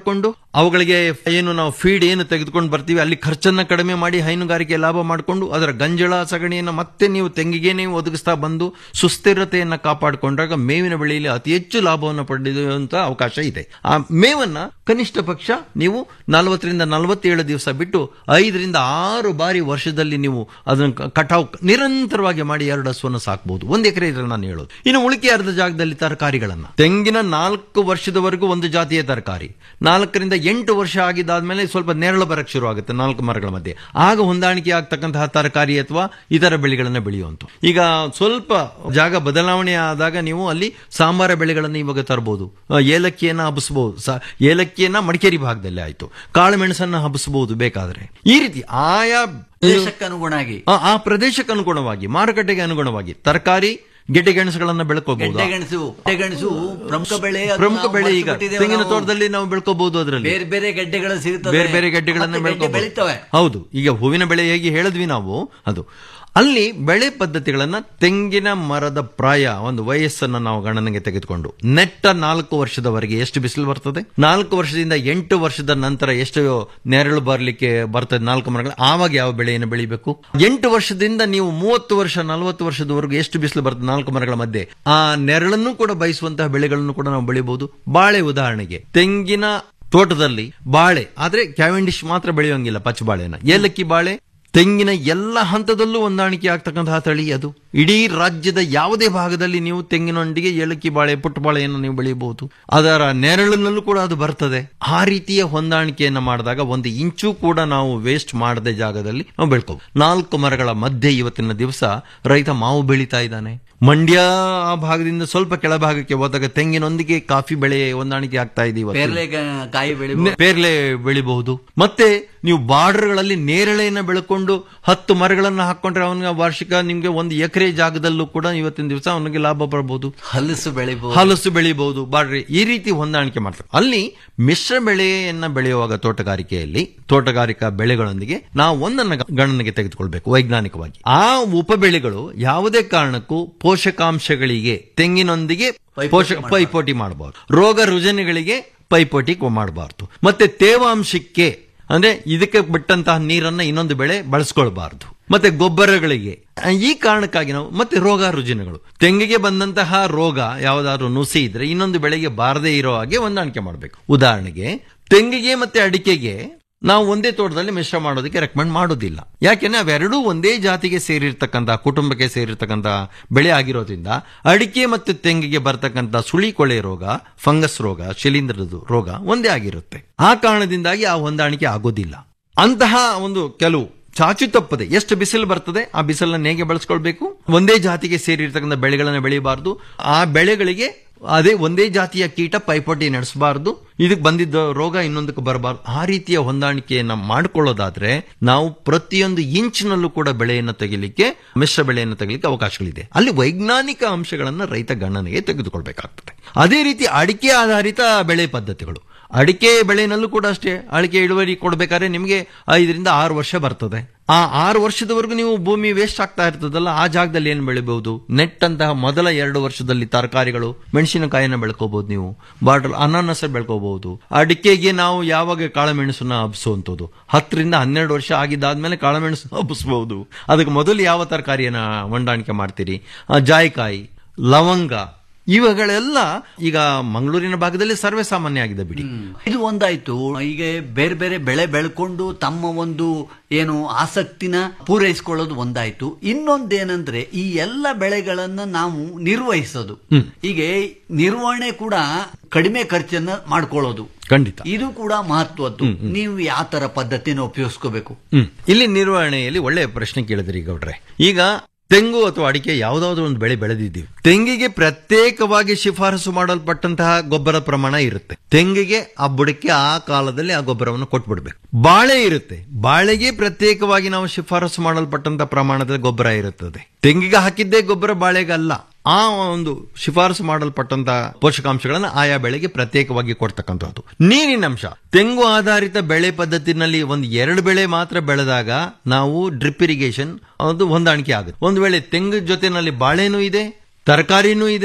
ಅವುಗಳಿಗೆ ಏನು ನಾವು ಫೀಡ್ ಏನು ತೆಗೆದುಕೊಂಡು ಬರ್ತೀವಿ ಅಲ್ಲಿ ಖರ್ಚನ್ನ ಕಡಿಮೆ ಮಾಡಿ ಹೈನುಗಾರಿಕೆ ಲಾಭ ಮಾಡಿಕೊಂಡು ಅದರ ಗಂಜಳ ಸಗಣಿಯನ್ನು ಮತ್ತೆ ನೀವು ತೆಂಗಿಗೆ ನೀವು ಒದಗಿಸ್ತಾ ಬಂದು ಸುಸ್ಥಿರತೆಯನ್ನ ಕಾಪಾಡಿಕೊಂಡಾಗ ಮೇವಿನ ಬೆಳೆಯಲ್ಲಿ ಅತಿ ಹೆಚ್ಚು ಲಾಭವನ್ನು ಪಡೆಯುವಂತ ಅವಕಾಶ ಇದೆ ಆ ಮೇವನ್ನ ಕನಿಷ್ಠ ಪಕ್ಷ ನೀವು ನಲವತ್ತರಿಂದ ನಲವತ್ತೇಳು ದಿವಸ ಬಿಟ್ಟು ಐದರಿಂದ ಆರು ಬಾರಿ ವರ್ಷದಲ್ಲಿ ನೀವು ಅದನ್ನು ಕಟಾವ್ ನಿರಂತರವಾಗಿ ಮಾಡಿ ಎರಡು ಹಸುವನ್ನು ಸಾಕಬಹುದು ಒಂದು ಎಕರೆ ಇದ್ರಲ್ಲಿ ನಾನು ಹೇಳೋದು ಇನ್ನು ಉಳಿಕೆ ಅರ್ಧ ಜಾಗದಲ್ಲಿ ತರಕಾರಿಗಳನ್ನ ತೆಂಗಿನ ನಾಲ್ಕು ವರ್ಷದವರೆಗೂ ಒಂದು ಜಾತಿಯ ತರಕಾರಿ ನಾಲ್ಕರಿಂದ ಎಂಟು ವರ್ಷ ಆಗಿದ್ದಾದ್ಮೇಲೆ ಸ್ವಲ್ಪ ನೆರಳು ಬರಕ್ಕೆ ಶುರು ಆಗುತ್ತೆ ನಾಲ್ಕು ಮರಗಳ ಮಧ್ಯೆ ಆಗ ಹೊಂದಾಣಿಕೆ ಆಗ್ತಕ್ಕಂತಹ ತರಕಾರಿ ಅಥವಾ ಇತರ ಬೆಳೆಗಳನ್ನ ಬೆಳೆಯುವಂತ ಈಗ ಸ್ವಲ್ಪ ಜಾಗ ಬದಲಾವಣೆ ಆದಾಗ ನೀವು ಅಲ್ಲಿ ಸಾಂಬಾರ ಬೆಳೆಗಳನ್ನು ಇವಾಗ ತರಬಹುದು ಏಲಕ್ಕಿಯನ್ನ ಹಬ್ಬಿಸಬಹುದು ಸ- ಏಲಕ್ಕಿಯನ್ನ ಮಡಿಕೇರಿ ಭಾಗದಲ್ಲಿ ಆಯ್ತು ಕಾಳು ಮೆಣಸನ್ನ ಹಬ್ಬಿಸಬಹುದು ಬೇಕಾದ್ರೆ ಈ ರೀತಿ ಆಯಾ ದೇಶಕ್ಕೆ ಅನುಗುಣವಾಗಿ ಆ- ಆ ಪ್ರದೇಶಕ್ಕೆ ಅನುಗುಣವಾಗಿ ಮಾರುಕಟ್ಟೆಗೆ ಅನುಗುಣವಾಗಿ ತರಕಾರಿ ಗೆಡ್ಡೆ ಗೆಣಸುಗಳನ್ನ ಬೆಳ್ಕೋಬಹುದು ಗೆಡ್ಡೆಗೆಣಸು ಗೆಡ್ಡೆಗೆಣಸು ಪ್ರಮುಖ ಬೆಳೆ ಅದು ಪ್ರಮುಖ ನಾವು ಬೆಳೆ ಈಗ ಮರ್ತ್ಬಿಟ್ಟಿದ್ದೇವೆ ತೆಂಗಿನ ನಾವು. ತೋಟದಲ್ಲಿ ನಾವು ಬೆಳ್ಕೋಬಹುದು ಅದರಲ್ಲಿ ಬೇರೆ ಬೇರೆ ಗೆಡ್ಡೆಗಳು ಸಿಗುತ್ತವೆ ಬೇರೆ ಬೇರೆ ಗೆಡ್ಡೆಗಳನ್ನ ಮತ್ತೆ ಗೆಡ್ಡೆ ಬೆಳ್ಕೋಬಹುದು ಬೆಳಿತವೆ ಹೌದು ಈಗ ಹೂವಿನ ಬೆಳೆ ಹೇಗೆ ಹೇಳಿದ್ವಿ ನಾವು ಅದು ಅಲ್ಲಿ ಬೆಳೆ ಪದ್ಧತಿಗಳನ್ನ ತೆಂಗಿನ ಮರದ ಪ್ರಾಯ ಒಂದು ವಯಸ್ಸನ್ನ ನಾವು ಗಣನೆಗೆ ತೆಗೆದುಕೊಂಡು ನೆಟ್ಟ ನಾಲ್ಕು ವರ್ಷದವರೆಗೆ ಎಷ್ಟು ಬಿಸಿಲು ಬರ್ತದೆ ನಾಲ್ಕು ವರ್ಷದಿಂದ ಎಂಟು ವರ್ಷದ ನಂತರ ಎಷ್ಟು ನೆರಳು ಬರಲಿಕ್ಕೆ ಬರ್ತದೆ ನಾಲ್ಕು ಮರಗಳು ಆವಾಗ ಯಾವ ಬೆಳೆಯನ್ನು ಬೆಳಿಬೇಕು ಎಂಟು ವರ್ಷದಿಂದ ನೀವು ಮೂವತ್ತು ವರ್ಷ ನಲವತ್ತು ವರ್ಷದವರೆಗೂ ಎಷ್ಟು ಬಿಸಿಲು ಬರ್ತದೆ ನಾಲ್ಕು ಮರಗಳ ಮಧ್ಯೆ ಆ ನೆರಳನ್ನು ಕೂಡ ಬಯಸುವಂತಹ ಬೆಳೆಗಳನ್ನು ಕೂಡ ನಾವು ಬೆಳಿಬಹುದು ಬಾಳೆ ಉದಾಹರಣೆಗೆ ತೆಂಗಿನ ತೋಟದಲ್ಲಿ ಬಾಳೆ ಆದ್ರೆ ಕ್ಯಾವೆಂಡಿಶ್ ಮಾತ್ರ ಬೆಳೆಯೋಂಗಿಲ್ಲ ಪಚ್ಚ ಬಾಳೆನ ಏಲಕ್ಕಿ ಬಾಳೆ ತೆಂಗಿನ ಎಲ್ಲ ಹಂತದಲ್ಲೂ ಹೊಂದಾಣಿಕೆ ಆಗ್ತಕ್ಕಂತಹ ತಳಿ ಅದು ಇಡೀ ರಾಜ್ಯದ ಯಾವುದೇ ಭಾಗದಲ್ಲಿ ನೀವು ತೆಂಗಿನೊಂದಿಗೆ ಏಲಕ್ಕಿ ಬಾಳೆ ಪುಟ್ಟ ಬಾಳೆಯನ್ನು ನೀವು ಬೆಳೆಯಬಹುದು ಅದರ ನೆರಳಿನಲ್ಲೂ ಕೂಡ ಅದು ಬರ್ತದೆ ಆ ರೀತಿಯ ಹೊಂದಾಣಿಕೆಯನ್ನ ಮಾಡಿದಾಗ ಒಂದು ಇಂಚು ಕೂಡ ನಾವು ವೇಸ್ಟ್ ಮಾಡದೆ ಜಾಗದಲ್ಲಿ ನಾವು ಬೆಳ್ಕೋಬಹುದು ನಾಲ್ಕು ಮರಗಳ ಮಧ್ಯೆ ಇವತ್ತಿನ ದಿವಸ ರೈತ ಮಾವು ಬೆಳೀತಾ ಇದ್ದಾನೆ ಮಂಡ್ಯ ಆ ಭಾಗದಿಂದ ಸ್ವಲ್ಪ ಕೆಳಭಾಗಕ್ಕೆ ಹೋದಾಗ ತೆಂಗಿನೊಂದಿಗೆ ಕಾಫಿ ಬೆಳೆ ಹೊಂದಾಣಿಕೆ ಆಗ್ತಾ ಇದೆ ಇವತ್ತು. ಪೇರ್ಲೆ ಗ- ಕಾಯಿ ಬೆಳೆ ನೆ- ಪೇರ್ಲೆ ಬೆಳಿಬಹುದು ಮತ್ತೆ ನೀವು ಬಾರ್ಡರ್ಗಳಲ್ಲಿ ನೇರಳೆಯನ್ನು ಬೆಳ್ಕೊಂಡು ಹತ್ತು ಮರಗಳನ್ನು ಹಾಕೊಂಡ್ರೆ ಅವನಿಗೆ ವಾರ್ಷಿಕ ನಿಮ್ಗೆ ಒಂದು ಎಕರೆ ಜಾಗದಲ್ಲೂ ಕೂಡ ಇವತ್ತಿನ ದಿವಸ ಅವನಿಗೆ ಲಾಭ ಬರಬಹುದು ಹಲಸು ಬೆಳಿಬಹುದು ಹಲಸು ಬೆಳಿಬಹುದು ಬಾಡ್ರಿ ಈ ರೀತಿ ಹೊಂದಾಣಿಕೆ ಮಾಡ್ತಾರೆ ಅಲ್ಲಿ ಮಿಶ್ರ ಬೆಳೆಯನ್ನ ಬೆಳೆಯುವಾಗ ತೋಟಗಾರಿಕೆಯಲ್ಲಿ ತೋಟಗಾರಿಕಾ ಬೆಳೆಗಳೊಂದಿಗೆ ನಾವು ಒಂದನ್ನ ಗ- ಗಣನೆಗೆ ತೆಗೆದುಕೊಳ್ಬೇಕು ವೈಜ್ಞಾನಿಕವಾಗಿ ಆ ಉಪ ಬೆಳೆಗಳು ಯಾವುದೇ ಕಾರಣಕ್ಕೂ ಪೋಷಕಾಂಶಗಳಿಗೆ ತೆಂಗಿನೊಂದಿಗೆ ಪೋಷಕ ಪೈಪೋಟಿ ಮಾಡಬಾರ್ದು ರೋಗ ರುಜಿನಗಳಿಗೆ ಪೈಪೋಟಿ ಮಾಡಬಾರ್ದು ಮತ್ತೆ ತೇವಾಂಶಕ್ಕೆ ಅಂದ್ರೆ ಇದಕ್ಕೆ ಬಿಟ್ಟಂತಹ ನೀರನ್ನ ಇನ್ನೊಂದು ಬೆಳೆ ಬಳಸ್ಕೊಳ್ಬಾರ್ದು ಮತ್ತೆ ಗೊಬ್ಬರಗಳಿಗೆ ಈ ಕಾರಣಕ್ಕಾಗಿ ನಾವು ಮತ್ತೆ ರೋಗ ರುಜಿನಗಳು ತೆಂಗಿಗೆ ಬಂದಂತಹ ರೋಗ ಯಾವ್ದಾದ್ರು ನುಸಿ ಇದ್ರೆ ಇನ್ನೊಂದು ಬೆಳೆಗೆ ಬಾರದೇ ಇರೋ ಹಾಗೆ ಹೊಂದಾಣಿಕೆ ಮಾಡಬೇಕು ಉದಾಹರಣೆಗೆ ತೆಂಗಿಗೆ ಮತ್ತೆ ಅಡಿಕೆಗೆ ನಾವು ಒಂದೇ ತೋಟದಲ್ಲಿ ಮಿಶ್ರ ಮಾಡೋದಕ್ಕೆ ರೆಕಮೆಂಡ್ ಮಾಡೋದಿಲ್ಲ ಯಾಕೆಂದ್ರೆ ಅವೆರಡೂ ಒಂದೇ ಜಾತಿಗೆ ಸೇರಿರ್ತಕ್ಕಂಥ ಕುಟುಂಬಕ್ಕೆ ಸೇರಿರ್ತಕ್ಕಂಥ ಬೆಳೆ ಆಗಿರೋದ್ರಿಂದ ಅಡಿಕೆ ಮತ್ತು ತೆಂಗಿಗೆ ಬರ್ತಕ್ಕಂಥ ಸುಳಿ ಕೊಳೆ ರೋಗ ಫಂಗಸ್ ರೋಗ ಶಿಲೀಂಧ್ರದ ರೋಗ ಒಂದೇ ಆಗಿರುತ್ತೆ ಆ ಕಾರಣದಿಂದಾಗಿ ಆ ಹೊಂದಾಣಿಕೆ ಆಗೋದಿಲ್ಲ ಅಂತಹ ಒಂದು ಕೆಲವು ಚಾಚು ತಪ್ಪದೆ ಎಷ್ಟು ಬಿಸಿಲು ಬರ್ತದೆ ಆ ಬಿಸಿಲನ್ನ ಹೇಗೆ ಬಳಸ್ಕೊಳ್ಬೇಕು ಒಂದೇ ಜಾತಿಗೆ ಸೇರಿರ್ತಕ್ಕಂಥ ಬೆಳೆಗಳನ್ನು ಬೆಳೆಯಬಾರದು ಆ ಬೆಳೆಗಳಿಗೆ ಅದೇ ಒಂದೇ ಜಾತಿಯ ಕೀಟ ಪೈಪೋಟಿ ನಡೆಸಬಾರದು ಇದಕ್ಕೆ ಬಂದಿದ್ದ ರೋಗ ಇನ್ನೊಂದಕ್ಕೆ ಬರಬಾರದು ಆ ರೀತಿಯ ಹೊಂದಾಣಿಕೆಯನ್ನ ಮಾಡಿಕೊಳ್ಳೋದಾದ್ರೆ ನಾವು ಪ್ರತಿಯೊಂದು ಇಂಚಿನಲ್ಲೂ ಕೂಡ ಬೆಳೆಯನ್ನು ತೆಗಿಲಿಕ್ಕೆ ಮಿಶ್ರ ಬೆಳೆಯನ್ನು ತೆಗಿಲಿಕ್ಕೆ ಅವಕಾಶಗಳಿದೆ ಅಲ್ಲಿ ವೈಜ್ಞಾನಿಕ ಅಂಶಗಳನ್ನ ರೈತ ಗಣನೆಗೆ ತೆಗೆದುಕೊಳ್ಬೇಕಾಗ್ತದೆ ಅದೇ ರೀತಿ ಅಡಿಕೆ ಆಧಾರಿತ ಬೆಳೆ ಪದ್ಧತಿಗಳು ಅಡಿಕೆ ಬೆಳೆನಲ್ಲೂ ಕೂಡ ಅಷ್ಟೇ ಅಡಿಕೆ ಇಳುವರಿ ಕೊಡಬೇಕಾದ್ರೆ ನಿಮಗೆ ಐದರಿಂದ ಆರು ವರ್ಷ ಬರ್ತದೆ ಆ ಆರು ವರ್ಷದವರೆಗೂ ನೀವು ಭೂಮಿ ವೇಸ್ಟ್ ಆಗ್ತಾ ಇರ್ತದಲ್ಲ ಆ ಜಾಗದಲ್ಲಿ ಏನು ಬೆಳಿಬಹುದು ನೆಟ್ ಅಂತಹ ಮೊದಲ ಎರಡು ವರ್ಷದಲ್ಲಿ ತರಕಾರಿಗಳು ಮೆಣಸಿನಕಾಯಿನ ಬೆಳ್ಕೋಬಹುದು ನೀವು ಬಾಟಲ್ ಅನಾನಸ ಬೆಳ್ಕೋಬಹುದು ಅಡಿಕೆಗೆ ನಾವು ಯಾವಾಗ ಕಾಳುಮೆಣಸನ್ನ ಹಬ್ಸುವಂಥದ್ದು ಹತ್ತರಿಂದ ಹನ್ನೆರಡು ವರ್ಷ ಆಗಿದ್ದಾದ್ಮೇಲೆ ಕಾಳುಮೆಣಸು ಹಬ್ಬಿಸಬಹುದು ಅದಕ್ಕೆ ಮೊದಲು ಯಾವ ತರಕಾರಿಯನ್ನ ಹೊಂದಾಣಿಕೆ ಮಾಡ್ತೀರಿ ಆ, ಜಾಯಿಕಾಯಿ ಲವಂಗ ಇವುಗಳೆಲ್ಲ ಈಗ ಮಂಗಳೂರಿನ ಭಾಗದಲ್ಲಿ ಸರ್ವೇ ಸಾಮಾನ್ಯ ಆಗಿದೆ ಬಿಡಿ ಇದು ಒಂದಾಯ್ತು ಈಗ ಬೇರೆ ಬೇರೆ ಬೆಳೆ ಬೆಳ್ಕೊಂಡು ತಮ್ಮ ಒಂದು ಏನು ಆಸಕ್ತಿನ ಪೂರೈಸಿಕೊಳ್ಳೋದು ಒಂದಾಯ್ತು ಇನ್ನೊಂದೇನಂದ್ರೆ ಈ ಎಲ್ಲ ಬೆಳೆಗಳನ್ನ ನಾವು ನಿರ್ವಹಿಸೋದು ಹೀಗೆ ನಿರ್ವಹಣೆ ಕೂಡ ಕಡಿಮೆ ಖರ್ಚನ್ನ ಮಾಡ್ಕೊಳ್ಳೋದು ಖಂಡಿತ ಇದು ಕೂಡ ಮಹತ್ವದ್ದು ನೀವು ಯಾವ ತರ ಪದ್ಧತಿನ ಉಪಯೋಗಿಸ್ಕೋಬೇಕು ಹ್ಮ್ ಇಲ್ಲಿ ನಿರ್ವಹಣೆಯಲ್ಲಿ ಒಳ್ಳೆಯ ಪ್ರಶ್ನೆ ಕೇಳಿದ್ರಿ ಗೌಡ್ರೆ ಈಗ ತೆಂಗು ಅಥವಾ ಅಡಿಕೆ ಯಾವುದಾದ್ರೂ ಒಂದು ಬೆಳೆ ಬೆಳೆದಿದ್ದೀವಿ ತೆಂಗಿಗೆ ಪ್ರತ್ಯೇಕವಾಗಿ ಶಿಫಾರಸು ಮಾಡಲ್ಪಟ್ಟಂತಹ ಗೊಬ್ಬರ ಪ್ರಮಾಣ ಇರುತ್ತೆ ತೆಂಗಿಗೆ ಆ ಬುಡಕ್ಕೆ ಆ ಕಾಲದಲ್ಲಿ ಆ ಗೊಬ್ಬರವನ್ನು ಕೊಟ್ಬಿಡ್ಬೇಕು ಬಾಳೆ ಇರುತ್ತೆ ಬಾಳೆಗೆ ಪ್ರತ್ಯೇಕವಾಗಿ ನಾವು ಶಿಫಾರಸು ಮಾಡಲ್ಪಟ್ಟಂತಹ ಪ್ರಮಾಣದ ಗೊಬ್ಬರ ಇರುತ್ತದೆ ತೆಂಗಿಗೆ ಹಾಕಿದ್ದೇ ಗೊಬ್ಬರ ಬಾಳೆಗೆ ಅಲ್ಲ ಆ ಒಂದು ಶಿಫಾರಸು ಮಾಡಲ್ಪಟ್ಟಂತಹ ಪೋಷಕಾಂಶಗಳನ್ನು ಆಯಾ ಬೆಳೆಗೆ ಪ್ರತ್ಯೇಕವಾಗಿ ಕೊಡ್ತಕ್ಕಂಥದ್ದು ನೀರಿನಂಶ ತೆಂಗು ಆಧಾರಿತ ಬೆಳೆ ಪದ್ಧತಿನಲ್ಲಿ ಒಂದು ಎರಡು ಬೆಳೆ ಮಾತ್ರ ಬೆಳೆದಾಗ ನಾವು ಡ್ರಿಪ್ ಇರಿಗೇಷನ್ ಅದು ಹೊಂದಾಣಿಕೆ ಆಗುತ್ತೆ ಒಂದು ವೇಳೆ ತೆಂಗು ಜೊತೆನಲ್ಲಿ ಬಾಳೆನೂ ಇದೆ ತರಕಾರಿನೂ ಇದೆ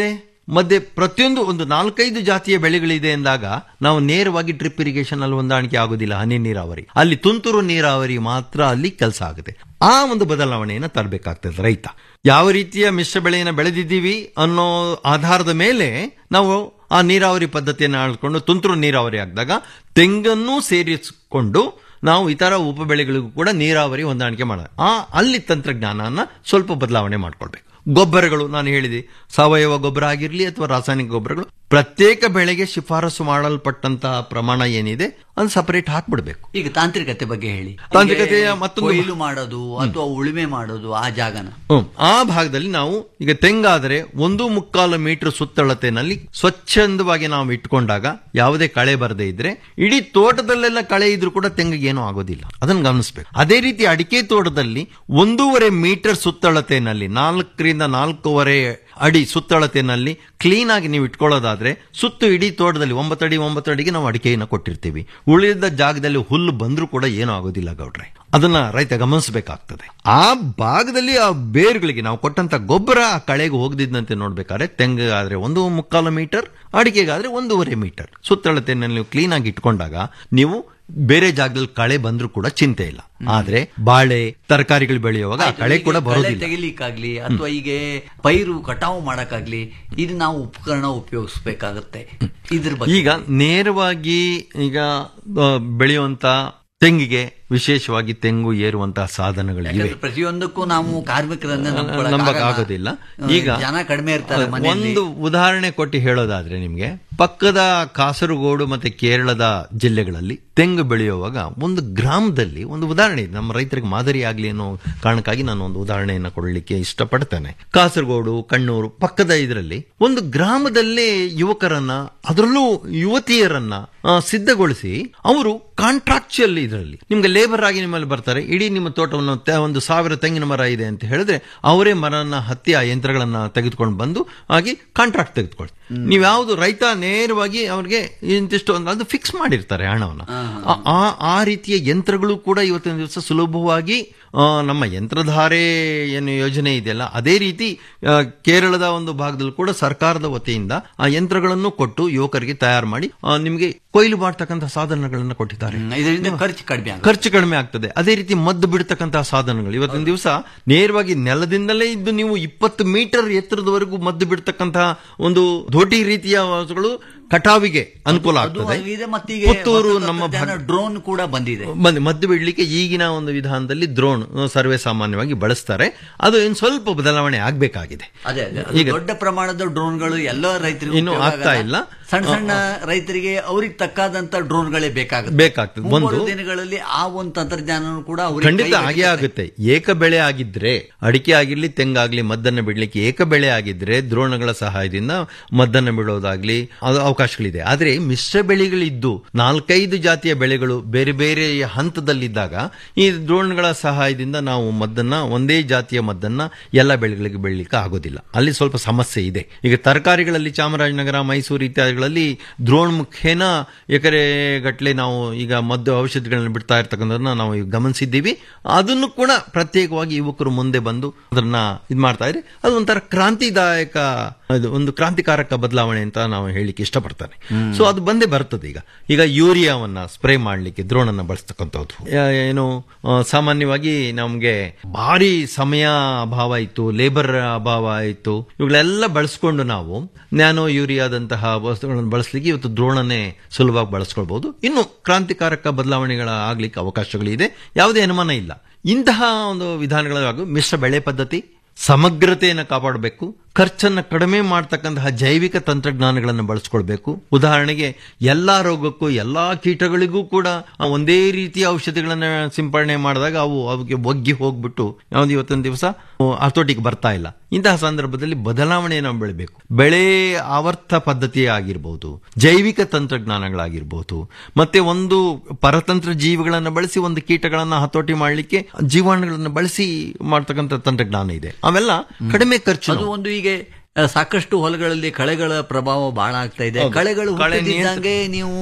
ಮಧ್ಯೆ ಪ್ರತಿಯೊಂದು ಒಂದು ನಾಲ್ಕೈದು ಜಾತಿಯ ಬೆಳೆಗಳಿದೆ ಎಂದಾಗ ನಾವು ನೇರವಾಗಿ ಡ್ರಿಪ್ ಇರಿಗೇಷನ್ ಅಲ್ಲಿ ಹೊಂದಾಣಿಕೆ ಆಗೋದಿಲ್ಲ ಹನಿ ನೀರಾವರಿ ಅಲ್ಲಿ ತುಂತುರು ನೀರಾವರಿ ಮಾತ್ರ ಅಲ್ಲಿ ಕೆಲಸ ಆಗುತ್ತೆ ಆ ಒಂದು ಬದಲಾವಣೆಯನ್ನು ತರಬೇಕಾಗ್ತದೆ ರೈತ ಯಾವ ರೀತಿಯ ಮಿಶ್ರ ಬೆಳೆಯನ್ನು ಬೆಳೆದಿದ್ದೀವಿ ಅನ್ನೋ ಆಧಾರದ ಮೇಲೆ ನಾವು ಆ ನೀರಾವರಿ ಪದ್ಧತಿಯನ್ನು ಆಳ್ಕೊಂಡು ತುಂತುರು ನೀರಾವರಿ ಆಗಿದಾಗ ತೆಂಗನ್ನು ಸೇರಿಸಿಕೊಂಡು ನಾವು ಇತರ ಉಪ ಬೆಳೆಗಳಿಗೂ ಕೂಡ ನೀರಾವರಿ ಹೊಂದಾಣಿಕೆ ಮಾಡ ಆ ಅಲ್ಲಿ ತಂತ್ರಜ್ಞಾನನ ಸ್ವಲ್ಪ ಬದಲಾವಣೆ ಮಾಡ್ಕೊಳ್ಬೇಕು ಗೊಬ್ಬರಗಳು ನಾನು ಹೇಳಿದೆ ಸಾವಯವ ಗೊಬ್ಬರ ಆಗಿರಲಿ ಅಥವಾ ರಾಸಾಯನಿಕ ಗೊಬ್ಬರಗಳು ಪ್ರತ್ಯೇಕ ಬೆಳೆಗೆ ಶಿಫಾರಸು ಮಾಡಲ್ಪಟ್ಟಂತಹ ಪ್ರಮಾಣ ಏನಿದೆ ಅದು ಸಪರೇಟ್ ಹಾಕ್ಬಿಡ್ಬೇಕು ಈಗ ತಾಂತ್ರಿಕತೆ ಬಗ್ಗೆ ಹೇಳಿ ತಾಂತ್ರಿಕತೆಯ ಹೀಗೆ ಮತ್ತೊಂದು- ಕೊಯ್ಲು ಮಾಡೋದು ಅಥವಾ ಉಳುಮೆ ಮಾಡೋದು ಆ ಜಾಗನ ಹ್ಮ್. ಆ ಭಾಗದಲ್ಲಿ ನಾವು ಈಗ ತೆಂಗಾದರೆ ಒಂದು ಮುಕ್ಕಾಲು ಮೀಟರ್ ಸುತ್ತಳತೆನಲ್ಲಿ ಸ್ವಚ್ಛಂದವಾಗಿ ನಾವು ಇಟ್ಕೊಂಡಾಗ ಯಾವುದೇ ಕಳೆ ಬರದೇ ಇದ್ರೆ ಇಡೀ ತೋಟದಲ್ಲೆಲ್ಲ ಕಳೆ ಇದ್ರೂ ಕೂಡ ತೆಂಗಿಗೆ ಏನೂ ಆಗೋದಿಲ್ಲ ಅದನ್ನು ಗಮನಿಸಬೇಕು ಅದೇ ರೀತಿ ಅಡಿಕೆ ತೋಟದಲ್ಲಿ ಒಂದೂವರೆ ಮೀಟರ್ ಸುತ್ತಳತೆನಲ್ಲಿ ನಾಲ್ಕರಿಂದ ನಾಲ್ಕೂವರೆ ಅಡಿ ಸುತ್ತಳತೆನಲ್ಲಿ ಕ್ಲೀನ್ ಆಗಿ ನೀವು ಇಟ್ಕೊಳ್ಳೋದಾದ್ರೆ ಸುತ್ತು ಇಡೀ ತೋಟದಲ್ಲಿ ಒಂಬತ್ತು ಅಡಿ ಒಂಬತ್ತು ಅಡಿಗೆ ನಾವು ಅಡಿಕೆಯನ್ನು ಕೊಟ್ಟಿರ್ತೀವಿ ಉಳಿದ ಜಾಗದಲ್ಲಿ ಹುಲ್ಲು ಬಂದ್ರೂ ಕೂಡ ಏನೂ ಆಗೋದಿಲ್ಲ ಗೌಡ್ರೆ ಅದನ್ನ ರೈತ ಗಮನಿಸಬೇಕಾಗ್ತದೆ ಆ ಭಾಗದಲ್ಲಿ ಆ ಬೇರುಗಳಿಗೆ ನಾವು ಕೊಟ್ಟಂತ ಗೊಬ್ಬರ ಆ ಕಳೆಗೆ ಹೋಗದಿದ್ದಂತೆ ನೋಡ್ಬೇಕಾದ್ರೆ ತೆಂಗಾದ್ರೆ ಒಂದು ಮುಕ್ಕಾಲು ಮೀಟರ್ ಅಡಿಕೆಗಾದ್ರೆ ಒಂದೂವರೆ ಮೀಟರ್ ಸುತ್ತಳತೆಯನ್ನು ನೀವು ಕ್ಲೀನ್ ಆಗಿ ಇಟ್ಕೊಂಡಾಗ ನೀವು ಬೇರೆ ಜಾಗದಲ್ಲಿ ಕಳೆ ಬಂದ್ರೂ ಕೂಡ ಚಿಂತೆ ಇಲ್ಲ ಆದ್ರೆ ಬಾಳೆ ತರಕಾರಿಗಳು ಬೆಳೆಯುವಾಗ ಆ ಕಳೆ ಕೂಡ ಕಳೆ ಬರೋದಿಲ್ಲ ತೆಗಿಲಿಕ್ಕಾಗ್ಲಿ ಅಥವಾ ಈಗ ಪೈರು ಕಟಾವು ಮಾಡಕ್ಕಾಗ್ಲಿ ಇದು ನಾವು ಉಪಕರಣ ಉಪಯೋಗಿಸ್ಬೇಕಾಗತ್ತೆ ಇದ್ರ ಬಗ್ಗೆ ಈಗ ನೇರವಾಗಿ ಈಗ ಆ, ಬೆಳೆಯುವಂತ ತೆಂಗಿಗೆ ವಿಶೇಷವಾಗಿ ತೆಂಗು ಏರುವಂತಹ ಸಾಧನಗಳು ಇವೆ ಯಾಕಂದ್ರೆ ಪ್ರತಿಯೊಂದಕ್ಕೂ ನಾವು ಕಾರ್ಮಿಕರನ್ನ ನಂಬ್ಕೊಳಕ್ ನಂಬಕ್ ಆಗಲ್ಲ. ಆಗೋದಿಲ್ಲ ಈಗ ಜನ ಕಡಿಮೆ ಇರ್ತಾರೆ ಮನೆಯಲ್ಲಿ ಒಂದು ಉದಾಹರಣೆ ಕೊಟ್ಟು ಹೇಳೋದಾದ್ರೆ ನಿಮ್ಗೆ ಪಕ್ಕದ ಕಾಸರಗೋಡು ಮತ್ತೆ ಕೇರಳದ ಜಿಲ್ಲೆಗಳಲ್ಲಿ ತೆಂಗು ಬೆಳೆಯುವಾಗ ಒಂದು ಗ್ರಾಮದಲ್ಲಿ ಒಂದು ಉದಾಹರಣೆ ಇದೆ ನಮ್ಮ ರೈತರಿಗೆ ಮಾದರಿ ಆಗ್ಲಿ ಅನ್ನೋ ಕಾರಣಕ್ಕಾಗಿ ನಾನು ಒಂದು ಉದಾಹರಣೆಯನ್ನು ಕೊಡಲಿಕ್ಕೆ ಇಷ್ಟಪಡ್ತೇನೆ ಕಾಸರಗೋಡು ಕಣ್ಣೂರು ಪಕ್ಕದ ಇದರಲ್ಲಿ ಒಂದು ಗ್ರಾಮದಲ್ಲೇ ಯುವಕರನ್ನ ಅದರಲ್ಲೂ ಯುವತಿಯರನ್ನ ಆ, ಸಿದ್ಧಗೊಳಿಸಿ ಅವರು ಕಾಂಟ್ರಾಕ್ಚುಯಲ್ ಇದರಲ್ಲಿ ನಿಮ್ಗೆ ಲೇಬರ್ ಆಗಿ ನಿಮ್ಮಲ್ಲಿ ಬರ್ತಾರೆ ಇಡೀ ನಿಮ್ಮ ತೋಟವನ್ನು ತೆ- ಒಂದು ಸಾವಿರ ತೆಂಗಿನ ಮರ ಇದೆ ಅಂತ ಹೇಳಿದ್ರೆ ಅವರೇ ಮರನ ಹತ್ತಿ ಆ ಯಂತ್ರಗಳನ್ನ ತೆಗೆದುಕೊಂಡು ಬಂದು ಹಾಗೆ ಕಾಂಟ್ರಾಕ್ಟ್ ತೆಗೆದುಕೊಳ್ತಾರೆ ನೀವು ಯಾವುದು ರೈತ ನೇರವಾಗಿ ಅವ್ರಿಗೆ ಇಂತಿಷ್ಟು ಒಂದು ಅದು ಫಿಕ್ಸ್ ಮಾಡಿರ್ತಾರೆ ಹಣವನ್ನು ಆ- ಆ ಆ ರೀತಿಯ ಯಂತ್ರಗಳು ಕೂಡ ಇವತ್ತಿನ ದಿವಸ ಸುಲಭವಾಗಿ ಆ, ನಮ್ಮ ಯಂತ್ರಧಾರೆ ಏನು ಯೋಜನೆ ಇದೆಯಲ್ಲ ಅದೇ ರೀತಿ ಆ, ಕೇರಳದ ಒಂದು ಭಾಗದಲ್ಲೂ ಕೂಡ ಸರ್ಕಾರದ ವತಿಯಿಂದ ಆ ಯಂತ್ರಗಳನ್ನು ಕೊಟ್ಟು ಯುವಕರಿಗೆ ತಯಾರು ಮಾಡಿ ಆ, ನಿಮಗೆ ಕೊಯ್ಲು ಮಾಡ್ತಕ್ಕಂಥ ಸಾಧನಗಳನ್ನು ಕೊಟ್ಟಿದ್ದಾರೆ ಇದರಿಂದ ಖರ್ಚು ಕಡಿಮೆ ಆಗುತ್ತೆ ಖರ್ಚು ಕಡಿಮೆ ಆಗ್ತದೆ ಅದೇ ರೀತಿ ಮದ್ದು ಬಿಡ್ತಕ್ಕಂತಹ ಸಾಧನಗಳು ಇವತ್ತಿನ ದಿವಸ ನೇರವಾಗಿ ನೆಲದಿಂದಲೇ ಇದ್ದು ನೀವು ಇಪ್ಪತ್ತು ಮೀಟರ್ ಎತ್ತರದವರೆಗೂ ಮದ್ದು ಬಿಡ್ತಕ್ಕಂತಹ ಒಂದು ಧೋಟಿ ರೀತಿಯ ವಸ್ತುಗಳು ಕಟಾವಿಗೆ ಅನುಕೂಲ ಅದು ಆಗ್ತದೆ ಇದೆ ಮತ್ತೀಗ ಪುತ್ತೂರು ನಮ್ಮ ಭಾಗ ಡ್ರೋನ್ ಕೂಡ ಬಂದಿದೆ ಬಂದ್- ಮದ್ದು ಬಿಡ್ಲಿಕ್ಕೆ ಈಗಿನ ಒಂದು ವಿಧಾನದಲ್ಲಿ ಡ್ರೋನ್ ಸರ್ವೇ ಸಾಮಾನ್ಯವಾಗಿ ಬಳಸ್ತಾರೆ ಅದು ಇನ್ನು ಸ್ವಲ್ಪ ಬದಲಾವಣೆ ಆಗ್ಬೇಕಾಗಿದೆ ಅದೇ ಅದೇ ಅದು ಈಗ ದೊಡ್ಡ ಪ್ರಮಾಣದ ಡ್ರೋನ್ಗಳು ಎಲ್ಲ ರೈತರಿಗೂ ಇನ್ನು ಉಪಯೋಗ ಆಗ್ತಾ ಆಗಲ್ಲ. ಇಲ್ಲ. ಸಣ್ಣ ಸಣ್ಣ ರೈತರಿಗೆ ಅವ್ರಿಗೆ ತಕ್ಕಾದಂತ ಡ್ರೋನ್ಗಳೇ ಬೇಕಾಗುತ್ತೆ ಬೇಕಾಗ್ತದೆ. ಮುಂಬರುವ ಒಂದು- ದಿನಗಳಲ್ಲಿ ಆ ಒಂದು ತಂತ್ರಜ್ಞಾನನೂ ಕೂಡ ಅವ್ರಿಗೆ ಖಂಡಿತ ಕೈಗೆ ಹಾಗೆ ಆಗುತ್ತೆ ಏಕ ಬೆಳೆ ಆಗಿದ್ರೆ ಅಡಿಕೆ ಆಗಿರ್ಲಿ ತೆಂಗಾಗ್ಲಿ ಮದ್ದನ್ನ ಬಿಡ್ಲಿಕ್ಕೆ ಏಕ ಬೆಳೆ ಆಗಿದ್ರೆ ದ್ರೋಣಗಳ ಸಹಾಯದಿಂದ ಮದ್ದನ್ನ ಬಿಡೋದಾಗ್ಲಿ ಅದು ಅವಕಾಶಗಳಿದೆ ಆದ್ರೆ ಮಿಶ್ರ ಬೆಳೆಗಳಿದ್ದು ನಾಲ್ಕೈದು ಜಾತಿಯ ಬೆಳೆಗಳು ಬೇರೆ ಬೇರೆ ಹಂತದಲ್ಲಿದ್ದಾಗ ಈ ದ್ರೋಣಗಳ ಸಹಾಯದಿಂದ ನಾವು ಮದ್ದನ್ನ ಒಂದೇ ಜಾತಿಯ ಮದ್ದನ್ನ ಎಲ್ಲ ಬೆಳೆಗಳಿಗೆ ಬೆಳಲಿಕ್ಕೆ ಆಗೋದಿಲ್ಲ ಅಲ್ಲಿ ಸ್ವಲ್ಪ ಸಮಸ್ಯೆ ಇದೆ ಈಗ ತರಕಾರಿಗಳಲ್ಲಿ ಚಾಮರಾಜನಗರ ಮೈಸೂರು ಇತ್ಯಾದಿಗಳಲ್ಲಿ ದ್ರೋಣ್ ಮುಖೇನ ಎಕರೆ ಗಟ್ಟಲೆ ನಾವು ಈಗ ಮದ್ದು ಔಷಧಿಗಳನ್ನ ಬಿಡ್ತಾ ಇರ್ತಕ್ಕಂಥದನ್ನ ನಾವು ಈಗ ಗಮನಿಸಿದ್ದೀವಿ ಅದನ್ನು ಕೂಡ ಪ್ರತ್ಯೇಕವಾಗಿ ಯುವಕರು ಮುಂದೆ ಬಂದು ಅದನ್ನ ಇದು ಮಾಡ್ತಾ ಇದ್ರೆ ಅದು ಒಂಥರ ಕ್ರಾಂತಿದಾಯಕ ಅದು ಒಂದು ಕ್ರಾಂತಿಕಾರಕ ಬದಲಾವಣೆ ಅಂತ ನಾವು ಹೇಳಿಕ್ಕೆ ಇಷ್ಟಪಡ್ತಾನೆ ಸೊ ಅದು ಬಂದೇ ಬರ್ತದೆ ಈಗ ಈಗ ಯೂರಿಯಾವನ್ನ ಸ್ಪ್ರೇ ಮಾಡಲಿಕ್ಕೆ ದ್ರೋಣನ್ನ ಬಳಸ್ತಕ್ಕಂಥದ್ದು ಯಾ- ಏನು ಆ, ಸಾಮಾನ್ಯವಾಗಿ ನಮಗೆ ಭಾರಿ ಸಮಯ ಅಭಾವ ಇತ್ತು ಲೇಬರ್ ಅಭಾವ ಇತ್ತು ಇವುಗಳೆಲ್ಲ ಬಳಸ್ಕೊಂಡು ನಾವು ನ್ಯಾನೋ ಯೂರಿಯಾದಂತಹ ವಸ್ತುಗಳನ್ನು ಬಳಸಲಿಕ್ಕೆ ಇವತ್ತು ದ್ರೋಣನೆ ಸುಲಭವಾಗಿ ಬಳಸ್ಕೊಳ್ಬಹುದು ಇನ್ನು ಕ್ರಾಂತಿಕಾರಕ ಬದಲಾವಣೆಗಳ ಆಗ್ಲಿಕ್ಕೆ ಅವಕಾಶಗಳಿದೆ ಯಾವುದೇ ಅನುಮಾನ ಇಲ್ಲ ಇಂತಹ ಒಂದು ವಿಧಾನಗಳ ಹಾಗೂ ಮಿಶ್ರ ಬೆಳೆ ಪದ್ಧತಿ ಸಮಗ್ರತೆಯನ್ನು ಕಾಪಾಡಬೇಕು ಖರ್ಚನ್ನು ಕಡಿಮೆ ಮಾಡ್ತಕ್ಕಂತಹ ಜೈವಿಕ ತಂತ್ರಜ್ಞಾನಗಳನ್ನು ಬಳಸ್ಕೊಳ್ಬೇಕು ಉದಾಹರಣೆಗೆ ಎಲ್ಲಾ ರೋಗಕ್ಕೂ ಎಲ್ಲಾ ಕೀಟಗಳಿಗೂ ಕೂಡ ಆ ಒಂದೇ ರೀತಿಯ ಔಷಧಿಗಳನ್ನ ಸಿಂಪಡಣೆ ಮಾಡಿದಾಗ ಅವು ಅವಕ್ಕೆ ಒಗ್ಗಿ ಹೋಗ್ಬಿಟ್ಟು ಯಾವ್ದು ಇವತ್ತಿನ ದಿವಸ ಹತೋಟಿಗೆ ಬರ್ತಾ ಇಲ್ಲ ಇಂತಹ ಸಂದರ್ಭದಲ್ಲಿ ಬದಲಾವಣೆಯನ್ನು ಬೆಳಬೇಕು ಬೆಳೆ ಆವರ್ತ ಪದ್ಧತಿ ಆಗಿರ್ಬೋದು ಜೈವಿಕ ತಂತ್ರಜ್ಞಾನಗಳಾಗಿರ್ಬೋದು ಮತ್ತೆ ಒಂದು ಪರತಂತ್ರ ಜೀವಿಗಳನ್ನು ಬಳಸಿ ಒಂದು ಕೀಟಗಳನ್ನ ಹತೋಟಿ ಮಾಡಲಿಕ್ಕೆ ಜೀವಾಣುಗಳನ್ನು ಬಳಸಿ ಮಾಡ್ತಕ್ಕಂಥ ತಂತ್ರಜ್ಞಾನ ಇದೆ ಅವೆಲ್ಲ ಕಡಿಮೆ ಖರ್ಚು ಅದು ಒಂದು ಈಗ ಆ, ಸಾಕಷ್ಟು ಹೊಲಗಳಲ್ಲಿ ಕಳೆಗಳ ಪ್ರಭಾವ ಬಹಳ ಆಗ್ತಾ ಇದೆ ಹೌದು. ಕಳೆಗಳು ಕಳೆ ಹುಟ್ಟದಿದ್ದಂಗೆ ನೀವು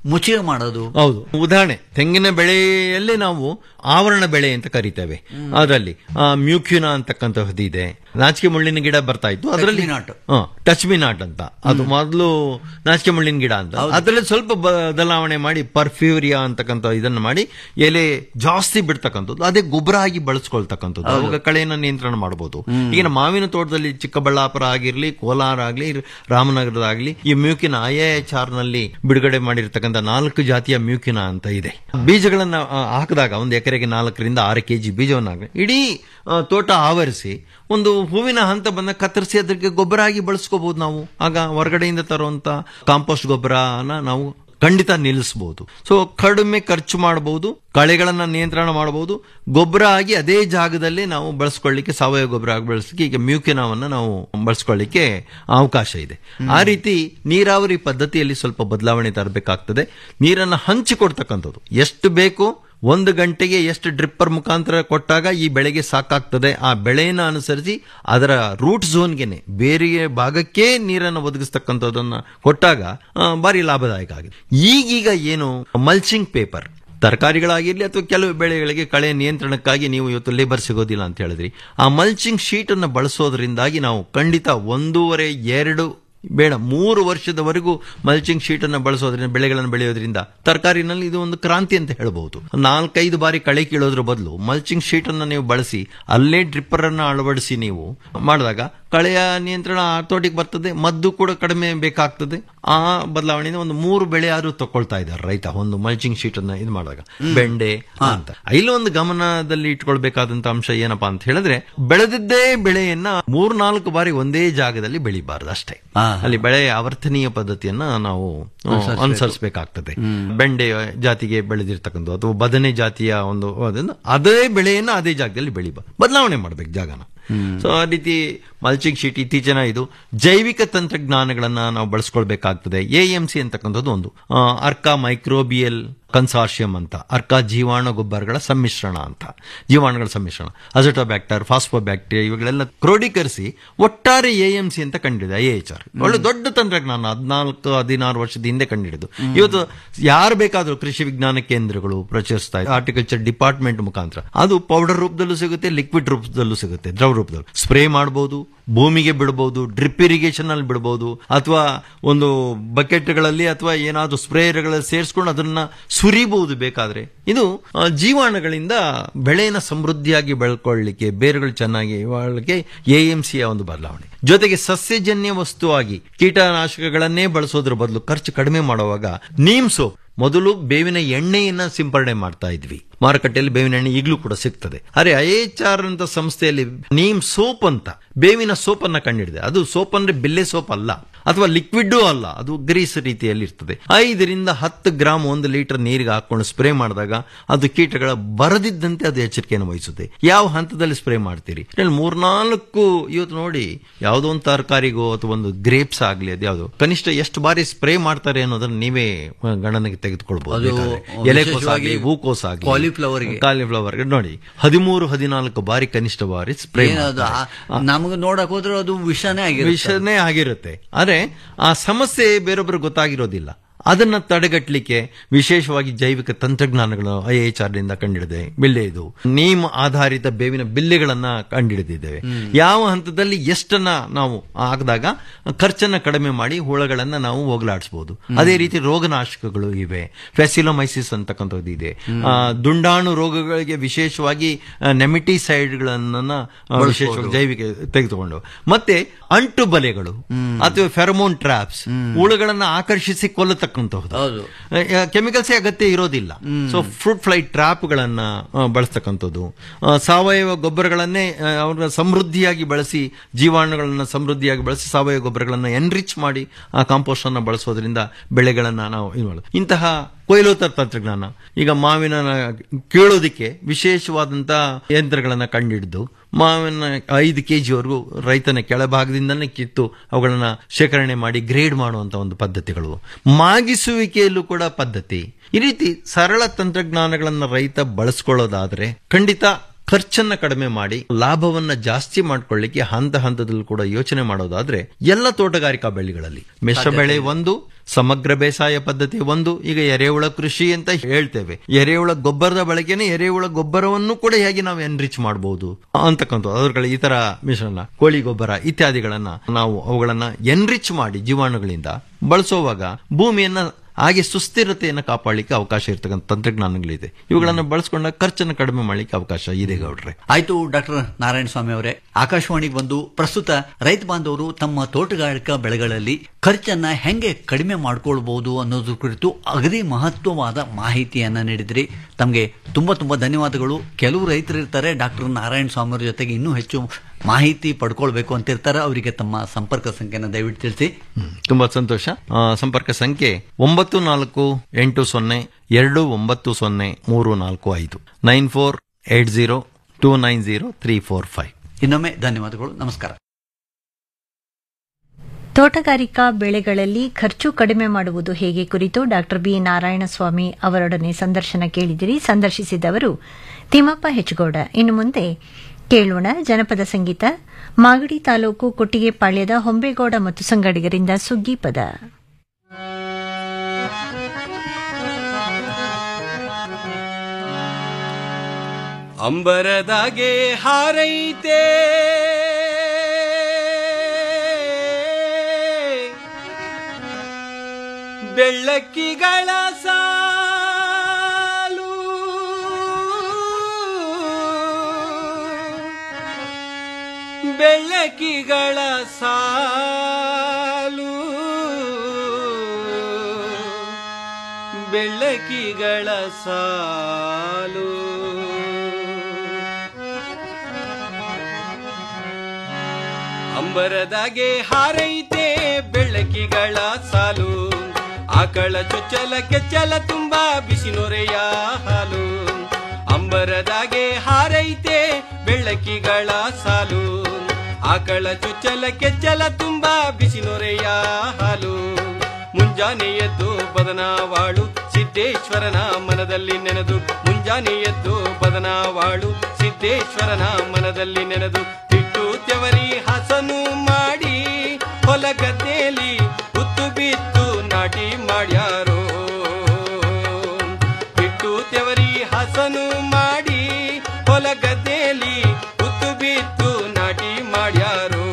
ಮುಚ್ಚಿಗೆ ಮಾಡೋದು ಹೌದು ಉದಾಹರಣೆ ತೆಂಗಿನ ಬೆಳೆಯಲ್ಲೇ ನಾವು ಆವರಣ ಬೆಳೆ ಅಂತ ಕರಿತೇವೆ ಅದರಲ್ಲಿ ಮ್ಯೂಕ್ಯುನಾ ಅಂತಕ್ಕಂತಹದ್ದು ಇದೆ ನಾಚಿಕೆ ಮುಳ್ಳಿನ ಗಿಡ ಬರ್ತಾ ಇತ್ತು ಅದರಲ್ಲಿ ಟಚ್ ಮಿ ನಾಟ್ ಅಂತ ಅದು ಮೊದಲು ನಾಚಿಕೆ ಮುಳ್ಳಿನ ಗಿಡ ಅಂತ ಅದರಲ್ಲಿ ಸ್ವಲ್ಪ ಬದಲಾವಣೆ ಮಾಡಿ ಪರ್ಫ್ಯೂರಿಯಾ ಅಂತಕ್ಕಂಥ ಇದನ್ನ ಮಾಡಿ ಎಲೆ ಜಾಸ್ತಿ ಬಿಡ್ತಕ್ಕಂಥದ್ದು ಅದೇ ಗೊಬ್ಬರ ಆಗಿ ಬಳಸ್ಕೊಳ್ತಕ್ಕಂಥದ್ದು ಹೌದು. ಅವಾಗ ಕಳೆಯನ್ನ ನಿಯಂತ್ರಣ ಮಾಡಬಹುದು ಈಗಿನ ಮಾವಿನ ತೋಟದಲ್ಲಿ ಚಿಕ್ಕಬಳ್ಳಾಪುರ ಆಗಿರ್ಲಿ ಕೋಲಾರ ಆಗ್ಲಿ ರಾಮನಗರದ ಆಗ್ಲಿ ಈ ಮ್ಯೂಕಿನ ಐ ಎಚ್ ಆರ್ ನಲ್ಲಿ ಬಿಡುಗಡೆ ಮಾಡಿರ್ತಕ್ಕಂಥ ನಾಲ್ಕು ಜಾತಿಯ ಮ್ಯೂಕಿನ ಅಂತ ಇದೆ ಬೀಜಗಳನ್ನ ಆ, ಹಾಕಿದಾಗ ಒಂದು ಎಕರೆಗೆ ನಾಲ್ಕರಿಂದ ಆರು ಕೆಜಿ ಬೀಜವನ್ನು ಹಾಕಿ ಇಡೀ ಆ, ತೋಟ ಆವರಿಸಿ ಒಂದು ಹೂವಿನ ಹಂತ ಬಂದ ಕತ್ತರಿಸಿ ಅದಕ್ಕೆ ಗೊಬ್ಬರ ಆಗಿ ಬಳಸ್ಕೋಬಹುದು ನಾವು ಆಗ ಹೊರಗಡೆಯಿಂದ ತರುವಂತ ಕಾಂಪೋಸ್ಟ್ ಗೊಬ್ಬರನ ನಾವು ಖಂಡಿತ ನಿಲ್ಲಿಸಬಹುದು ಸೊ ಕಡಿಮೆ ಖರ್ಚು ಮಾಡಬಹುದು ಕಳೆಗಳನ್ನ ನಿಯಂತ್ರಣ ಮಾಡಬಹುದು ಗೊಬ್ಬರ ಆಗಿ ಅದೇ ಜಾಗದಲ್ಲಿ ನಾವು ಬಳಸ್ಕೊಳ್ಳಿಕ್ಕೆ ಸಾವಯವ ಗೊಬ್ಬರ ಆಗಿ ಬಳಸಲಿಕ್ಕೆ ಈಗ ಮ್ಯೂಕಿನವನ್ನ ನಾವು ಬಳಸ್ಕೊಳ್ಳಿಕ್ಕೆ ಅವಕಾಶ ಇದೆ ಆ ರೀತಿ ನೀರಾವರಿ ಪದ್ಧತಿಯಲ್ಲಿ ಸ್ವಲ್ಪ ಬದಲಾವಣೆ ತರಬೇಕಾಗ್ತದೆ ನೀರನ್ನು ಹಂಚಿಕೊಡ್ತಕ್ಕಂಥದ್ದು ಎಷ್ಟು ಬೇಕು ಒಂದು ಗಂಟೆಗೆ ಎಷ್ಟು ಡ್ರಿಪ್ಪರ್ ಮುಖಾಂತರ ಕೊಟ್ಟಾಗ ಈ ಬೆಳೆಗೆ ಸಾಕಾಗ್ತದೆ ಆ ಬೆಳೆಯನ್ನು ಅನುಸರಿಸಿ ಅದರ ರೂಟ್ ಝೋನ್ಗೆನೆ ಬೇರೆ ಭಾಗಕ್ಕೆ ನೀರನ್ನು ಒದಗಿಸ್ತಕ್ಕಂಥದ್ದನ್ನ ಕೊಟ್ಟಾಗ ಆ, ಭಾರಿ ಲಾಭದಾಯಕ ಆಗಿದೆ ಈಗೀಗ ಏನು ಮಲ್ಚಿಂಗ್ ಪೇಪರ್ ತರಕಾರಿಗಳಾಗಿರ್ಲಿ ಅಥವಾ ಕೆಲವು ಬೆಳೆಗಳಿಗೆ ಕಳೆ ನಿಯಂತ್ರಣಕ್ಕಾಗಿ ನೀವು ಇವತ್ತು ಲೇಬರ್ ಸಿಗೋದಿಲ್ಲ ಅಂತ ಹೇಳಿದ್ರಿ ಆ ಮಲ್ಚಿಂಗ್ ಶೀಟ್ ಅನ್ನು ಬಳಸೋದ್ರಿಂದಾಗಿ ನಾವು ಖಂಡಿತ ಒಂದೂವರೆ ಎರಡು ಬೇಡ ಮೂರು ವರ್ಷದವರೆಗೂ ಮಲ್ಚಿಂಗ್ ಶೀಟ್ ಅನ್ನು ಬಳಸೋದ್ರಿಂದ ಬೆಳೆಗಳನ್ನು ಬೆಳೆಯೋದ್ರಿಂದ ತರಕಾರಿನಲ್ಲಿ ಇದು ಒಂದು ಕ್ರಾಂತಿ ಅಂತ ಹೇಳಬಹುದು ನಾಲ್ಕೈದು ಬಾರಿ ಕಳೆ ಕೀಳೋದ್ರ ಬದಲು ಮಲ್ಚಿಂಗ್ ಶೀಟ್ ಅನ್ನು ನೀವು ಬಳಸಿ ಅಲ್ಲೇ ಡ್ರಿಪ್ಪರ್ ಅನ್ನು ಅಳವಡಿಸಿ ನೀವು ಮಾಡಿದಾಗ ಕಳೆಯ ನಿಯಂತ್ರಣ ತೋಟಿಗೆ ಬರ್ತದೆ ಮದ್ದು ಕೂಡ ಕಡಿಮೆ ಬೇಕಾಗ್ತದೆ ಆ ಬದಲಾವಣೆಯಿಂದ ಒಂದು ಮೂರು ಬೆಳೆ ಆದ್ರೂ ತಗೊಳ್ತಾ ಇದ್ದಾರೆ ರೈತ ಒಂದು ಮಲ್ಚಿಂಗ್ ಶೀಟ್ ಅನ್ನ ಇದು ಮಾಡಿದಾಗ ಬೆಂಡೆ ಅಂತ ಇಲ್ಲಿ ಒಂದು ಗಮನದಲ್ಲಿ ಇಟ್ಕೊಳ್ಬೇಕಾದಂತ ಅಂಶ ಏನಪ್ಪಾ ಅಂತ ಹೇಳಿದ್ರೆ ಬೆಳೆದಿದ್ದೇ ಬೆಳೆಯನ್ನ ಮೂರ್ನಾಲ್ಕು ಬಾರಿ ಒಂದೇ ಜಾಗದಲ್ಲಿ ಬೆಳಿಬಾರದು ಅಷ್ಟೇ ಅಲ್ಲಿ ಬೆಳೆ ಆವರ್ತನೀಯ ಪದ್ಧತಿಯನ್ನ ನಾವು ಅನುಸರಿಸ್ಬೇಕು. ಅನುಸರಿಸಬೇಕಾಗ್ತದೆ ಬೆಂಡೆ ಜಾತಿಗೆ ಬೆಳೆದಿರ್ತಕ್ಕಂಥ ಅಥವಾ ಬದನೆ ಜಾತಿಯ ಒಂದು ಅದನ್ನ ಅದೇ ಬೆಳೆಯನ್ನ ಅದೇ ಜಾಗದಲ್ಲಿ ಬೆಳಿಬ ಬದಲಾವಣೆ ಮಾಡ್ಬೇಕು ಜಾಗನ ಸೊ ಆ ರೀತಿ ಮಲ್ಚಿಂಗ್ ಶೀಟ್ ಇತ್ತೀಚಿನ ಇದು ಜೈವಿಕ ತಂತ್ರಜ್ಞಾನಗಳನ್ನ ನಾವು ಬಳಸ್ಕೊಳ್ಬೇಕಾಗ್ತದೆ ಎ ಎಂ ಸಿ ಅಂತಕ್ಕಂಥದ್ದು ಒಂದು ಆ, ಅರ್ಕಾ ಮೈಕ್ರೋಬಿಯಲ್ ಕನ್ಸಾರ್ಷಿಯಂ ಅಂತ ಅರ್ಕಾ ಜೀವಾಣು ಗೊಬ್ಬರಗಳ ಸಮ್ಮಿಶ್ರಣ ಅಂತ ಜೀವಾಣುಗಳ ಸಮ್ಮಿಶ್ರಣ ಅಜಟೋಬ್ಯಾಕ್ಟರ್ ಫಾಸ್ಫೋಬ್ಯಾಕ್ಟೀರಿಯಾ ಇವುಗಳೆಲ್ಲ ಕ್ರೋಢೀಕರಿಸಿ ಒಟ್ಟಾರೆ ಎ ಎಂ ಸಿ ಅಂತ ಕಂಡಿದೆ ಐ ಎಚ್ ಆರ್ ಒಳ್ಳೆ ದೊಡ್ಡ ತಂತ್ರಜ್ಞಾನ ಹದಿನಾಲ್ಕು ಹದಿನಾರು ವರ್ಷದ ಹಿಂದೆ ಕಂಡಿಡಿದು ಇವತ್ತು ಯಾರು ಬೇಕಾದ್ರೂ ಕೃಷಿ ವಿಜ್ಞಾನ ಕೇಂದ್ರಗಳು ಪ್ರಚರಿಸ್ತಾ ಇದೆ ಹಾರ್ಟಿಕಲ್ಚರ್ ಡಿಪಾರ್ಟ್ಮೆಂಟ್ ಮುಖಾಂತರ ಅದು ಪೌಡರ್ ರೂಪದಲ್ಲೂ ಸಿಗುತ್ತೆ ಲಿಕ್ವಿಡ್ ರೂಪದಲ್ಲೂ ಸಿಗುತ್ತೆ ದ್ರವ ರೂಪದಲ್ಲಿ ಸ್ಪ್ರೇ ಮಾಡಬಹುದು ಭೂಮಿಗೆ ಬಿಡಬಹುದು ಡ್ರಿಪ್ ಇರಿಗೇಷನ್ ಅಲ್ಲಿ ಬಿಡಬಹುದು ಅಥವಾ ಒಂದು ಬಕೆಟ್ಗಳಲ್ಲಿ ಅಥವಾ ಏನಾದ್ರು ಸ್ಪ್ರೇಯರ್ಗಳಲ್ಲಿ ಸೇರಿಸ್ಕೊಂಡು ಅದನ್ನ ಸುರಿಬಹುದು ಬೇಕಾದ್ರೆ ಇದು ಆ, ಜೀವಾಣುಗಳಿಂದ ಬೆಳೆನ ಸಮೃದ್ಧಿಯಾಗಿ ಬೆಳ್ಕೊಳ್ಳಿಕ್ಕೆ ಬೇರುಗಳು ಚೆನ್ನಾಗಿ ಬಾಳಲಿಕ್ಕೆ ಎ ಎಂ ಸಿಯ ಒಂದು ಬದಲಾವಣೆ ಜೊತೆಗೆ ಸಸ್ಯಜನ್ಯ ವಸ್ತುವಾಗಿ ಕೀಟನಾಶಕಗಳನ್ನೇ ಬಳಸೋದ್ರ ಬದಲು ಖರ್ಚು ಕಡಿಮೆ ಮಾಡುವಾಗ ನೀಮ್ ಸೋಪ್ ಮೊದಲು ಬೇವಿನ ಎಣ್ಣೆಯನ್ನ ಸಿಂಪರಣೆ ಮಾಡ್ತಾ ಇದ್ವಿ ಮಾರುಕಟ್ಟೆಯಲ್ಲಿ ಬೇವಿನ ಎಣ್ಣೆ ಈಗಲೂ ಕೂಡ ಸಿಗ್ತದೆ ಅರೆ ಐ ಎಚ್ ಆರ್ ಅಂತ ಸಂಸ್ಥೆಯಲ್ಲಿ ನೀಮ್ ಸೋಪ್ ಅಂತ ಬೇವಿನ ಸೋಪ್ ಅನ್ನ ಕಂಡಿಡಿದೆ ಅದು ಸೋಪ್ ಅಂದ್ರೆ ಬಿಲ್ಲೆ ಸೋಪ್ ಅಲ್ಲ ಅಥವಾ ಲಿಕ್ವಿಡ್ ಅಲ್ಲ ಅದು ಗ್ರೀಸ್ ರೀತಿಯಲ್ಲಿ ಇರ್ತದೆ ಐದರಿಂದ ಹತ್ತು ಗ್ರಾಮ್ ಒಂದು ಲೀಟರ್ ನೀರಿಗೆ ಹಾಕೊಂಡು ಸ್ಪ್ರೇ ಮಾಡಿದಾಗ ಅದು ಕೀಟಗಳ ಬರದಿದ್ದಂತೆ ಅದು ಎಚ್ಚರಿಕೆಯನ್ನು ವಹಿಸುತ್ತೆ ಯಾವ ಹಂತದಲ್ಲಿ ಸ್ಪ್ರೇ ಮಾಡ್ತೀರಿ ಇದ್ರಲ್ಲಿ ಮೂರ್ನಾಲ್ಕು ಇವತ್ತು ನೋಡಿ ಯಾವುದೋ ಒಂದು ತರಕಾರಿಗೋ ಅಥವಾ ಒಂದು ಗ್ರೇಪ್ಸ್ ಆಗ್ಲಿ ಅದು ಯಾವುದು ಕನಿಷ್ಠ ಎಷ್ಟು ಬಾರಿ ಸ್ಪ್ರೇ ಮಾಡ್ತಾರೆ ಅನ್ನೋದನ್ನ ನೀವೇ ಆ, ಗಣನೆಗೆ ತೆಗೆದುಕೊಳ್ಬಹುದು ಅದು ಬೇಕಾದ್ರೆ. ಎಲೆಕೋಸ್ ವಿಶೇಷವಾಗಿ ಆಗ್ಲಿ ಹೂಕೋಸ್ ಆಗ್ಲಿ cauliflower-ಗೆ. ಕಾಲಿಫ್ಲವರ್ ನೋಡಿ ಹದಿಮೂರು ಹದಿನಾಲ್ಕು ಬಾರಿ ಕನಿಷ್ಠ ಬಾರಿ ಸ್ಪ್ರೇ ಏನದು ನಮಗೆ ನೋಡಕ್ ಹೋದ್ರೆ ಅದು ವಿಷನೇ ಆಗಿರುತ್ತೆ ವಿಷನೇ ಆಗಿರುತ್ತೆ ಆದ್ರೆ ಆ ಸಮಸ್ಯೆ ಬೇರೊಬ್ಬರು ಗೊತ್ತಾಗಿರೋದಿಲ್ಲ ಅದನ್ನ ತಡೆಗಟ್ಟಲಿಕ್ಕೆ ವಿಶೇಷವಾಗಿ ಜೈವಿಕ ತಂತ್ರಜ್ಞಾನಗಳು ಐ ಎಚ್ ಆರ್ ನಿಂದ ಕಂಡಿಡಿದೆ ಬಿಲ್ಲೆದು ನೀಮ್ ಆಧಾರಿತ ಬೇವಿನ ಬಿಲ್ಲೆಗಳನ್ನ ಕಂಡಿಡಿದಿದ್ದೇವೆ ಯಾವ ಹಂತದಲ್ಲಿ ಎಷ್ಟನ್ನ ನಾವು ಹಾಕಿದಾಗ ಖರ್ಚನ್ನ ಕಡಿಮೆ ಮಾಡಿ ಹುಳಗಳನ್ನ ನಾವು ಹೋಗಲಾಡಿಸಬಹುದು ಅದೇ ರೀತಿ ರೋಗನಾಶಕಗಳು ಇವೆ ಫೆಸಿಲೋಮೈಸಿಸ್ ಅಂತಕ್ಕಂಥದ್ದು ಇದೆ ಆ, ದುಂಡಾಣು ರೋಗಗಳಿಗೆ ವಿಶೇಷವಾಗಿ ನೆಮಿಟಿಸೈಡ್ಗಳನ್ನ ವಿಶೇಷವಾಗಿ ಜೈವಿಕ ತೆಗೆದುಕೊಂಡು ಮತ್ತೆ ಅಂಟು ಬಲೆಗಳು ಅಥವಾ ಫೆರಮೋನ್ ಟ್ರಾಪ್ಸ್ ಹುಳುಗಳನ್ನ ಆಕರ್ಷಿಸಿ ಕೊಲ್ಲತಕ್ಕಂತಹದ್ದು ಕೆಮಿಕಲ್ಸ್ ಅಗತ್ಯ ಇರೋದಿಲ್ಲ ಸೊ ಫ್ರೂಟ್ ಫ್ಲೈ ಟ್ರಾಪ್ ಗಳನ್ನ ಆ, ಬಳಸ್ತಕ್ಕಂಥದ್ದು ಆ, ಸಾವಯವ ಗೊಬ್ಬರಗಳನ್ನೇ ಆ, ಅವ್ರ ಸಮೃದ್ಧಿಯಾಗಿ ಬಳಸಿ ಜೀವಾಣುಗಳನ್ನ ಸಮೃದ್ಧಿಯಾಗಿ ಬಳಸಿ ಸಾವಯವ ಗೊಬ್ಬರಗಳನ್ನ ಎನ್ರಿಚ್ ಮಾಡಿ ಆ ಕಾಂಪೋಸ್ಟ್ ಅನ್ನ ಬಳಸೋದ್ರಿಂದ ಬೆಳೆಗಳನ್ನ ನಾವು ಇದು ಮಾಡೋದು ಇಂತಹ ಕೊಯ್ಲೋತ್ತರ ತಂತ್ರಜ್ಞಾನ ಈಗ ಮಾವಿನ ಕೀಳೋದಿಕ್ಕೆ ವಿಶೇಷವಾದಂತ ಯಂತ್ರಗಳನ್ನ ಕಂಡಿಡಿದು ಮಾವಿನ ಐದು ಕೆಜಿವರೆಗೂ ರೈತನ ಕೆಳಭಾಗದಿಂದಲೇ ಕಿತ್ತು ಅವುಗಳನ್ನ ಶೇಖರಣೆ ಮಾಡಿ ಗ್ರೇಡ್ ಮಾಡುವಂತ ಒಂದು ಪದ್ಧತಿಗಳು ಮಾಗಿಸುವಿಕೆಯಲ್ಲೂ ಕೂಡ ಪದ್ಧತಿ ಈ ರೀತಿ ಸರಳ ತಂತ್ರಜ್ಞಾನಗಳನ್ನ ರೈತ ಬಳಸ್ಕೊಳ್ಳೋದಾದ್ರೆ ಖಂಡಿತ ಖರ್ಚನ್ನ ಕಡಿಮೆ ಮಾಡಿ ಲಾಭವನ್ನ ಜಾಸ್ತಿ ಮಾಡ್ಕೊಳ್ಳಿಕ್ಕೆ ಹಂತ ಹಂತದಲ್ಲಿ ಕೂಡ ಯೋಚನೆ ಮಾಡೋದಾದ್ರೆ ಎಲ್ಲ ತೋಟಗಾರಿಕಾ ಬೆಳೆಗಳಲ್ಲಿ ಮಿಶ್ರ ಬೆಳೆ ಒಂದು ಸಮಗ್ರ ಬೇಸಾಯ ಪದ್ಧತಿ ಒಂದು ಈಗ ಎರೆಹುಳ ಕೃಷಿ ಅಂತ ಹೇಳ್ತೇವೆ ಎರೆಹುಳ ಗೊಬ್ಬರದ ಬಳಕೆನೆ ಎರೆಹುಳ ಗೊಬ್ಬರವನ್ನು ಕೂಡ ಹೇಗೆ ನಾವು ಎನ್ರಿಚ್ ಮಾಡಬಹುದು ಅಂತಕ್ಕಂಥ ಅದರ ಈ ತರ ಮಿಶ್ರಣ ಕೋಳಿ ಗೊಬ್ಬರ ಇತ್ಯಾದಿಗಳನ್ನ ನಾವು ಅವುಗಳನ್ನ ಎನ್ರಿಚ್ ಮಾಡಿ ಜೀವಾಣುಗಳಿಂದ ಬಳಸುವಾಗ ಭೂಮಿಯನ್ನ ಹಾಗೆ ಸುಸ್ಥಿರತೆಯನ್ನು ಕಾಪಾಡಲಿಕ್ಕೆ ಅವಕಾಶ ಇರತಕ್ಕಂಥ ತಂತ್ರಜ್ಞಾನಗಳಿದೆ ಇವುಗಳನ್ನು ಬಳಸ್ಕೊಂಡಾಗ ಖರ್ಚನ್ನು ಕಡಿಮೆ ಮಾಡಲಿಕ್ಕೆ ಅವಕಾಶ ಇದೆ ಗೌಡ್ರೆ ಆಯ್ತು ಡಾಕ್ಟರ್ ನಾರಾಯಣ ಸ್ವಾಮಿ ಅವರೇ ಆಕಾಶವಾಣಿಗೆ ಬಂದು ಪ್ರಸ್ತುತ ರೈತ ಬಾಂಧವರು ತಮ್ಮ ತೋಟಗಾರಿಕಾ ಬೆಳೆಗಳಲ್ಲಿ ಖರ್ಚನ್ನ ಹೆಂಗೆ ಕಡಿಮೆ ಮಾಡ್ಕೊಳ್ಬಹುದು ಅನ್ನೋದ್ರ ಕುರಿತು ಅಗದಿ ಮಹತ್ವವಾದ ಮಾಹಿತಿಯನ್ನ ನೀಡಿದ್ರಿ ತಮಗೆ ತುಂಬಾ ತುಂಬಾ ಧನ್ಯವಾದಗಳು ಕೆಲವು ರೈತರು ಇರ್ತಾರೆ ಡಾಕ್ಟರ್ ನಾರಾಯಣ ಸ್ವಾಮಿ ಅವರ ಜೊತೆಗೆ ಇನ್ನೂ ಹೆಚ್ಚು ಮಾಹಿತಿ ಪಡ್ಕೊಳ್ಬೇಕು ಅಂತ ಇರ್ತಾರೆ ಅವರಿಗೆ ತಮ್ಮ ಸಂಪರ್ಕ ಸಂಖ್ಯೆನ ದಯವಿಟ್ಟು ತಿಳಿಸಿ ತುಂಬಾ ಸಂತೋಷ ಆ, ಸಂಪರ್ಕ ಸಂಖ್ಯೆ ಒಂಬತ್ತು ನಾಲ್ಕು ಎಂಟು ಸೊನ್ನೆ ಎರಡು ಒಂಬತ್ತು ಸೊನ್ನೆ ಮೂರು ನಾಲ್ಕು ಐದು nine four eight zero two nine zero three four five ಇನ್ನೊಮ್ಮೆ ಧನ್ಯವಾದಗಳು ನಮಸ್ಕಾರ ತೋಟಗಾರಿಕಾ ಬೆಳೆಗಳಲ್ಲಿ ಖರ್ಚು ಕಡಿಮೆ ಮಾಡುವುದು ಹೇಗೆ ಕುರಿತು ಡಾಕ್ಟರ್ ಬಿ ನಾರಾಯಣಸ್ವಾಮಿ ಅವರೊಡನೆ ಸಂದರ್ಶನ ಕೇಳಿದಿರಿ ಸಂದರ್ಶಿಸಿದವರು ತಿಮ್ಮಪ್ಪ ಹೆಚ್ಗೌಡ ಇನ್ನು ಮುಂದೆ ಕೇಳೋಣ ಜನಪದ ಸಂಗೀತ ಮಾಗಡಿ ತಾಲೂಕು ಕೊಟ್ಟಿಗೆಪಾಳ್ಯದ ಹೊಂಬೇಗೌಡ ಮತ್ತು ಸಂಗಡಿಗರಿಂದ ಸುಗ್ಗಿ ಪದ ಅಂಬರದಾಗೆ ಹಾರೈತೆ ಬೆಳ್ಳಕ್ಕಿಗಳ ಸಾಲು ಬೆಳ್ಳಕ್ಕಿಗಳ ಸಾಲು ಬೆಳ್ಳಕ್ಕಿಗಳ ಸಾಲು ಅಂಬರದಾಗೆ ಹಾರೈತೆ ಬೆಳ್ಳಕ್ಕಿಗಳ ಸಾಲು ಆಕಳ ಚೊಚ್ಚಲ ಕೆಚ್ಚಲ ತುಂಬಾ ಬಿಸಿ ನೊರೆಯ ಹಾಲು ಅಂಬರದಾಗೆ ಹಾರೈತೆ ಬೆಳ್ಳಕ್ಕಿಗಳ ಸಾಲು ಆಕಳ ಚೊಚ್ಚಲ ಕೆಚ್ಚಲ ತುಂಬಾ ಬಿಸಿ ನೊರೆಯ ಹಾಲು ಮುಂಜಾನೆ ಎದ್ದು ಬದನಾವಾಳು ಸಿದ್ದೇಶ್ವರನ ಮನದಲ್ಲಿ ನೆನೆದು ಮುಂಜಾನೆ ಎದ್ದು ಬದನಾವಾಳು ಸಿದ್ದೇಶ್ವರನ ಮನದಲ್ಲಿ ನೆನೆದು ಇಟ್ಟು ತೆವರಿ ಹಸನು ಮಾಡಿ ಹೊಲ ಗದ್ದೆಯಲ್ಲಿ ಉತ್ತು ಬಿತ್ತು ನಾಟಿ ಮಾಡ್ಯಾರೋ ಇಟ್ಟು ತೆವರಿ ಹಸನು ಮಾಡಿ ಹೊಲ ಗದ್ದೆಯಲ್ಲಿ ಉತ್ತು ಬಿತ್ತು ನಾಟಿ ಮಾಡ್ಯಾರೋ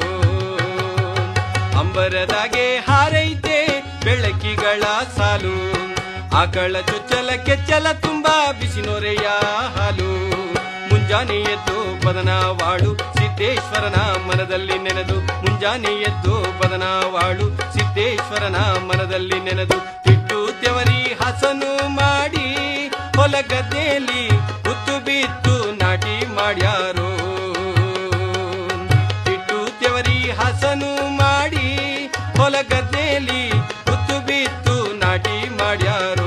ಅಂಬರದಾಗೆ ಹಾರೈತೆ ಬೆಳಕಿಗಳ ಸಾಲು ಆಕಳ ಚೊಚ್ಚಲ ಕೆಚ್ಚಲ ತುಂಬಾ ಬಿಸಿ ನೊರೆಯ ಹಾಲು ಮುಂಜಾನೆ ಎದ್ದು ಬದನಾವಾಳು ಸಿದ್ದೇಶ್ವರನ ಮನದಲ್ಲಿ ನೆನೆದು ಮುಂಜಾನೆ ಎದ್ದು ಬದನಾವಾಳು ಸಿದ್ದೇಶ್ವರನ ಮನದಲ್ಲಿ ನೆನೆದು ಇಟ್ಟು ತೆವರಿ ಹಸನು ಮಾಡಿ ಹೊಲ ಗದ್ದೆಯಲ್ಲಿ ಉತ್ತು ಬಿತ್ತು ನಾಟಿ ಮಾಡ್ಯಾರೋ ಇಟ್ಟು ತೆವರಿ ಹಸನು ಮಾಡಿ ಹೊಲ ಗದ್ದೆಯಲ್ಲಿ ಉತ್ತು ಬಿತ್ತು ನಾಟಿ ಮಾಡ್ಯಾರೋ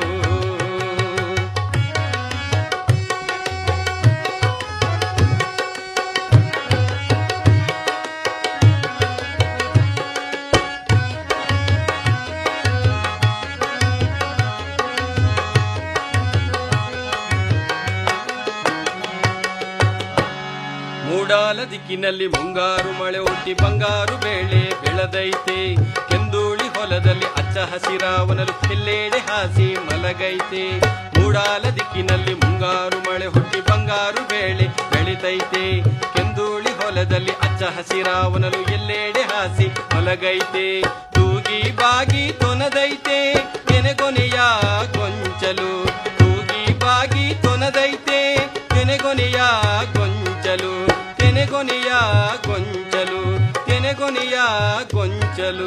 ಮೂಡಾಲ ದಿಕ್ಕಿನಲ್ಲಿ ಮುಂಗಾರು ಮಳೆ ಹುಟ್ಟಿ ಬಂಗಾರು ಬೇಳೆ ಬೆಳೆದೈತೆ ಕೆಂದೂಳಿ ಹೊಲದಲ್ಲಿ ಅಚ್ಚ ಹಸಿರಾವನಲು ಎಲ್ಲೆಡೆ ಹಾಸಿ ಮಲಗೈತೆ ಮೂಡಾಲ ದಿಕ್ಕಿನಲ್ಲಿ ಮುಂಗಾರು ಮಳೆ ಹುಟ್ಟಿ ಬಂಗಾರು ಬೇಳೆ ಬೆಳಿತೈತೆ ಕೆಂದೂಳಿ ಹೊಲದಲ್ಲಿ ಅಚ್ಚ ಹಸಿರಾವನಲು ಎಲ್ಲೆಡೆ ಹಾಸಿ ಮಲಗೈತೆ ತೂಗಿ ಬಾಗಿ ತೊನದೈತೆ ಕೆನೆಗೊನೆಯ ಗೊಂಚಲು ತೂಗಿ ಬಾಗಿ ತೊನದೈತೆ ಕೆನೆಗೊನೆಯ ಗೊಂಚಲು ಕೆನೆಗೊನೆಯ ಗೊಂಚಲು ಕೆನೆಗೊನೆಯ ಗೊಂಚಲು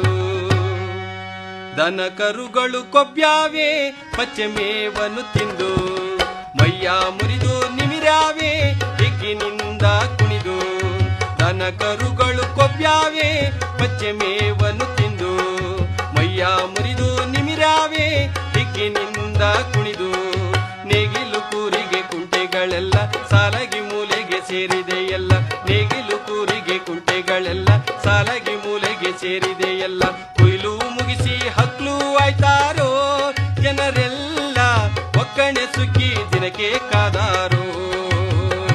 ದನ ಕರುಗಳು ಕೊಬ್ಬ್ಯಾವೆ ಪಚ್ಚೆ ಮೇವನ್ನು ತಿಂದು ಮೈಯ ಮುರಿದು ನಿಮಿರಾವೆ ಹಿಗ್ಗಿನಿಂದ ಕುಣಿದು ದನ ಕರುಗಳು ಕೊಬ್ಬ್ಯಾವೆ ಪಚ್ಚೆ ಮೇವನ್ನು ತಿಂದು ಮೈಯ ಮುರಿದು ನಿಮಿರಾವೆ ಹಿಗ್ಗಿನಿಂದ ಕುಣಿದು ನೇಗಿಲು ಕೂರಿಗೆ ಕುಂಟೆಗಳೆಲ್ಲ ಸಾಲಗಿ ಮೂಲೆಗೆ ಸೇರಿದೆ ಎಲ್ಲ ನೇಗಿಲು ಕೂರಿಗೆ ಕುಂಟೆಗಳೆಲ್ಲ ಸಾಲಗಿ ಮೂಲೆಗೆ ಸೇರಿದೆ ಎಲ್ಲ ಕೊಯ್ಲು ಮುಗಿಸಿ ಹಕ್ಲು ಆಯ್ತಾರೋ ಜನರೆಲ್ಲ ಒಕ್ಕಣೆ ಸುಗ್ಗಿ ದಿನಕ್ಕೆ ಕಾದಾರೋ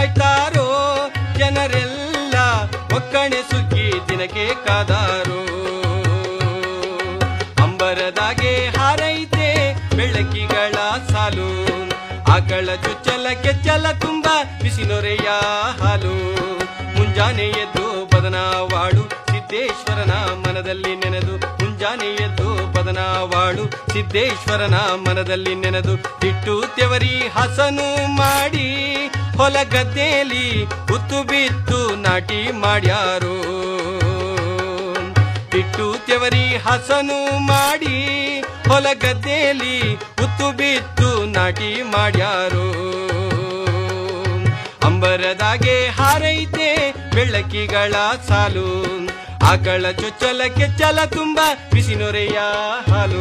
ಕಾಯ್ತಾರೋ ಜನರೆಲ್ಲ ಒಕ್ಕಣೆ ಸುಗ್ಗಿ ದಿನಕ್ಕೆ ಕಾದಾರೋ ಅಂಬರದಾಗೆ ಹಾರೈತೆ ಬೆಳಕಿಗಳ ಸಾಲು ಆಕಳ ಚುಚ್ಚಲ ಕೆಚ್ಚಲ ತುಂಬ ಬಿಸಿನೊರೆಯ ಹಾಲು ಮುಂಜಾನೆ ಎದ್ದು ಬದನಾವಾಡು ಸಿದ್ದೇಶ್ವರನ ಮನದಲ್ಲಿ ನೆನೆದು ಮುಂಜಾನೆ ಎದ್ದು ಬದನಾವಾಡು ಸಿದ್ದೇಶ್ವರನ ಮನದಲ್ಲಿ ನೆನೆದು ಇಟ್ಟು ತೆವರಿ ಹಸನು ಮಾಡಿ ಹೊಲ ಗದ್ದೆಯಲ್ಲಿ ಉತ್ತು ಬಿತ್ತು ನಾಟಿ ಮಾಡ್ಯಾರೋ ಇಟ್ಟು ತೆವರಿ ಹಸನು ಮಾಡಿ ಹೊಲ ಗದ್ದೆಯಲ್ಲಿ ಉತ್ತು ಬಿತ್ತು ನಾಟಿ ಮಾಡ್ಯಾರೋ ಅಂಬರದಾಗೆ ಹಾರೈತೆ ಬೆಳಕಿಗಳ ಸಾಲು ಆಕಳ ಚೊಚ್ಚಲ ಕೆಚ್ಚಲ ತುಂಬ ಬಿಸಿನೊರೆಯ ಹಾಲು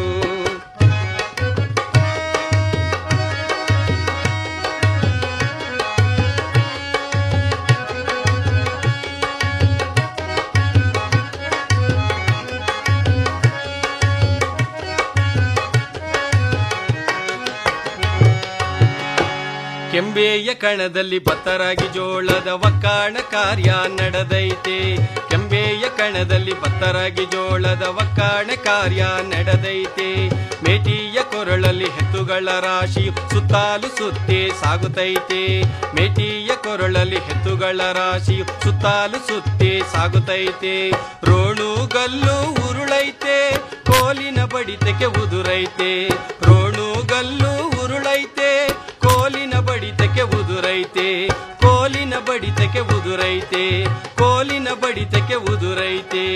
ಕೆಂಬೆಯ ಕಣದಲ್ಲಿ ಭತ್ತರಾಗಿ ಜೋಳದ ಒಕ್ಕಾಣ ಕಾರ್ಯ ನಡೆದೈತೆ ಕೆಂಬೆಯ ಕಣದಲ್ಲಿ ಭತ್ತರಾಗಿ ಜೋಳದ ಒಕ್ಕಾಣ ಕಾರ್ಯ ನಡೆದೈತೆ ಮೇಟಿಯ ಕೊರಳಲ್ಲಿ ಹೆತ್ತುಗಳ ರಾಶಿ ಸುತ್ತಾಲು ಸುತ್ತಿ ಸಾಗುತ್ತೈತೆ ಮೇಟಿಯ ಕೊರಳಲ್ಲಿ ಹೆತ್ತುಗಳ ರಾಶಿ ಸುತ್ತಾಲು ಸುತ್ತಿ ಸಾಗುತ್ತೈತೆ ರೋಣುಗಲ್ಲು ಉರುಳೈತೆ ಕೋಲಿನ ಬಡಿತಕ್ಕೆ ಉದುರೈತೆ ರೋಣುಗಲ್ಲು ಉರುಳೈತೆ ಕೋಲಿನ ಬಡಿತಕ್ಕೆ ಉದುರೈತೆ ಕೋಲಿನ ಬಡಿತಕ್ಕೆ ಉದುರೈತೆ ಕೋಲಿನ ಬಡಿತಕ್ಕೆ ಉದುರೈತೆ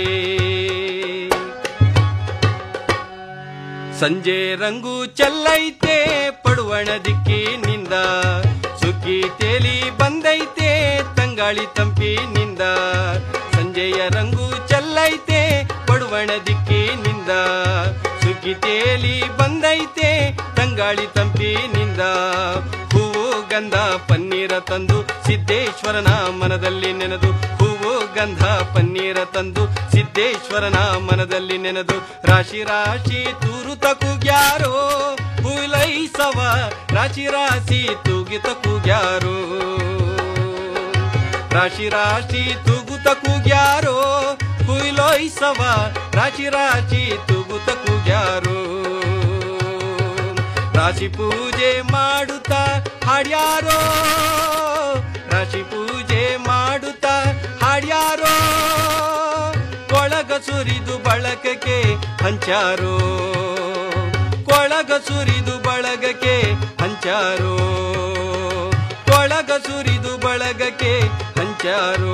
ಸಂಜೆ ರಂಗು ಚೆಲ್ಲೈತೆ ಪಡುವಣ ದಿಕ್ಕಿನಿಂದ ಸುಗ್ಗಿ ತೇಲಿ ಬಂದೈತೆ ತಂಗಾಳಿ ತಂಪಿನಿಂದ ಸಂಜೆಯ ರಂಗು ಚೆಲ್ಲೈತೆ ಪಡುವಣ ದಿಕ್ಕಿನಿಂದ ಸುಗ್ಗಿ ತೇಲಿ ಬಂದೈತೆ ತಂಗಾಳಿ ತಂಪಿನಿಂದ ಹೂವು ಗಂಧ ಪನ್ನೀರ ತಂದು ಸಿದ್ದೇಶ್ವರನ ಮನದಲ್ಲಿ ನೆನೆದು ಹೂವು ಗಂಧ ಪನ್ನೀರ ತಂದು ಸಿದ್ದೇಶ್ವರನ ಮನದಲ್ಲಿ ನೆನೆದು ರಾಶಿ ರಾಶಿ ತೂರು ತಕುಗ್ಯಾರೋ ಹುಲೈಸವ ರಾಶಿ ರಾಶಿ ತೂಗಿ ತಕುಗ್ಯಾರೋ ರಾಶಿ ರಾಶಿ ತೂಗು ತಕುಗ್ಯಾರೋ ಹುಯ್ಲೋಯ್ಸವ ರಾಶಿ ರಾಶಿ ತೂಗು ತಕುಗ್ಯಾರೋ ರಾಶಿ ಪೂಜೆ ಮಾಡುತ್ತಾ ಹಾಡ್ಯಾರೋ ರಾಶಿ ಪೂಜೆ ಮಾಡುತ್ತಾ ಹಾಡ್ಯಾರೋ ಕೊಳಗ ಸುರಿದು ಬಳಗಕ್ಕೆ ಹಂಚಾರೋ ಕೊಳಗ ಸುರಿದು ಬಳಗಕ್ಕೆ ಹಂಚಾರೋ ಕೊಳಗ ಸುರಿದು ಬಳಗಕ್ಕೆ ಹಂಚಾರೋ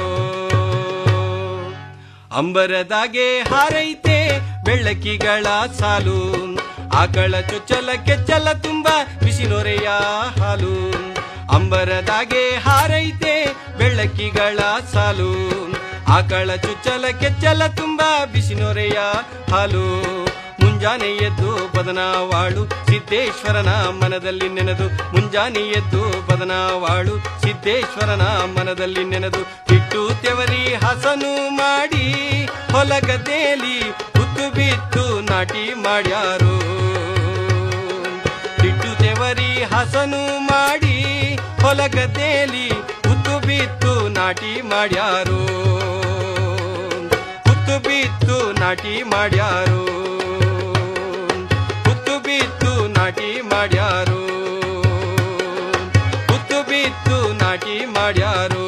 ಅಂಬರದಾಗೆ ಹಾರೈತೆ ಬೆಳ್ಳಕ್ಕಿಗಳ ಸಾಲು ಆಕಳ ಚೊಚ್ಚಲ ಕೆಚ್ಚಲ ತುಂಬ ಬಿಸಿನೊರೆಯ ಹಾಲು ಅಂಬರದಾಗೆ ಹಾರೈತೆ ಬೆಳ್ಳಕ್ಕಿಗಳ ಸಾಲು ಆಕಳ ಚುಚ್ಚಲ ಕೆಚ್ಚಲ ತುಂಬ ಬಿಸಿನೊರೆಯ ಹಾಲು ಮುಂಜಾನೆ ಎದ್ದು ಬದನಾವಾಳು ಸಿದ್ದೇಶ್ವರನ ಮನದಲ್ಲಿ ನೆನೆದು ಮುಂಜಾನೆ ಎದ್ದು ಬದನಾವಾಳು ಸಿದ್ದೇಶ್ವರನ ಮನದಲ್ಲಿ ನೆನೆದು ಇಟ್ಟು ತೆವರಿ ಹಸನು ಮಾಡಿ ಹೊಲ ಗದ್ದೆಯಲ್ಲಿ ಉತ್ತು ಬಿತ್ತು ನಾಟಿ ಮಾಡ್ಯಾರೋ ಇಟ್ಟು ತೆವರಿ ಹಸನು ಮಾಡಿ ಹೊಲ ಗದ್ದೆಯಲ್ಲಿ ಉತ್ತು ಬಿತ್ತು ನಾಟಿ ಮಾಡ್ಯಾರೋ ಉತ್ತು ಬಿತ್ತು ನಾಟಿ ಮಾಡ್ಯಾರೋ ಉತ್ತು ಬಿತ್ತು ನಾಟಿ ಮಾಡ್ಯಾರೋ ಉತ್ತು ಬಿತ್ತು ನಾಟಿ ಮಾಡ್ಯಾರೋ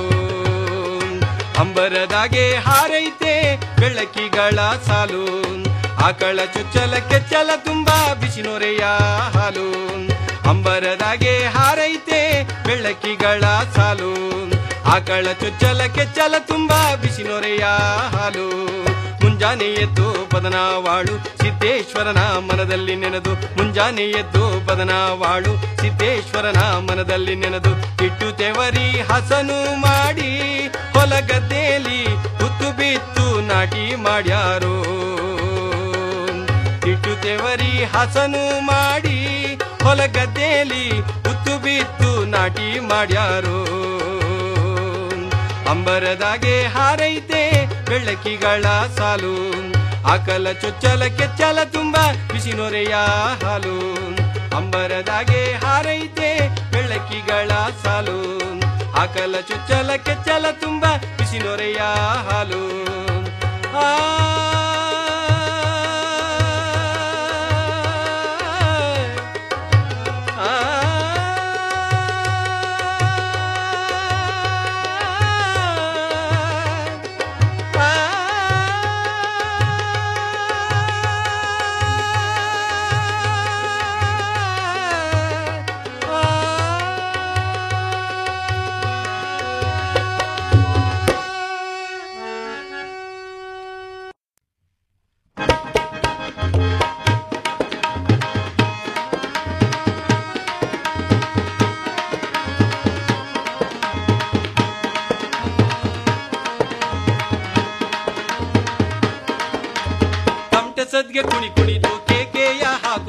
ಅಂಬರದಾಗೆ ಹಾರೈತೆ ಬೆಳಕಿಗಳ ಸಾಲು ಆಕಳ ಚುಚ್ಚಲ ಕೆಚ್ಚಲ ತುಂಬ ಬಿಸಿನೊರೆಯ ಹಾಲು ಅಂಬರದಾಗೆ ಹಾರೈತೆ ಬೆಳಕಿಗಳ ಸಾಲು ಆಕಳ ಚುಚ್ಚಲ ಕೆಚ್ಚಲ ತುಂಬ ಬಿಸಿನೊರೆಯ ಹಾಲು ಮುಂಜಾನೆ ಎದ್ದು ಬದನಾವಾಳು ಸಿದ್ದೇಶ್ವರನ ಮನದಲ್ಲಿ ನೆನೆದು ಮುಂಜಾನೆ ಎದ್ದು ಬದನಾವಾಳು ಸಿದ್ದೇಶ್ವರನ ಮನದಲ್ಲಿ ನೆನೆದು ಇಟ್ಟು ತೆವರಿ ಹಸನು ಮಾಡಿ ಹೊಲ ಗದ್ದೆಯಲ್ಲಿ ಹುತ್ತು ಬಿತ್ತು ನಾಟಿ ಮಾಡ್ಯಾರೋ ಇಟ್ಟು ತೆವರಿ ಹಸನು ಮಾಡಿ ಹೊಲ ಗದ್ದೆಯಲ್ಲಿ ಹುತ್ತು ಬಿತ್ತು ನಾಟಿ ಮಾಡ್ಯಾರೋ ಅಂಬರದಾಗೆ ಹಾರೈತೆ ಬೆಳ್ಳಕ್ಕಿಗಳ ಸಾಲು ಆಕಲ ಚೊಚ್ಚಲ ಕೆಚ್ಚಲ ತುಂಬ ಬಿಸಿನೊರೆಯ ಹಾಲು ಅಂಬರದಾಗೆ ಹಾರೈತೆ ಬೆಳ್ಳಕ್ಕಿಗಳ ಸಾಲು ಆಕಲ ಚುಚ್ಚಲ ಕೆಚ್ಚಲ ತುಂಬ ಬಿಸಿ ನೊರೆಯ ಹಾಲು ಆ ತಮಟೆ ಸದ್ಗೆ ಕುಣಿ ಕುಣಿದು ಕೇಕೆಯ ಹಾಕು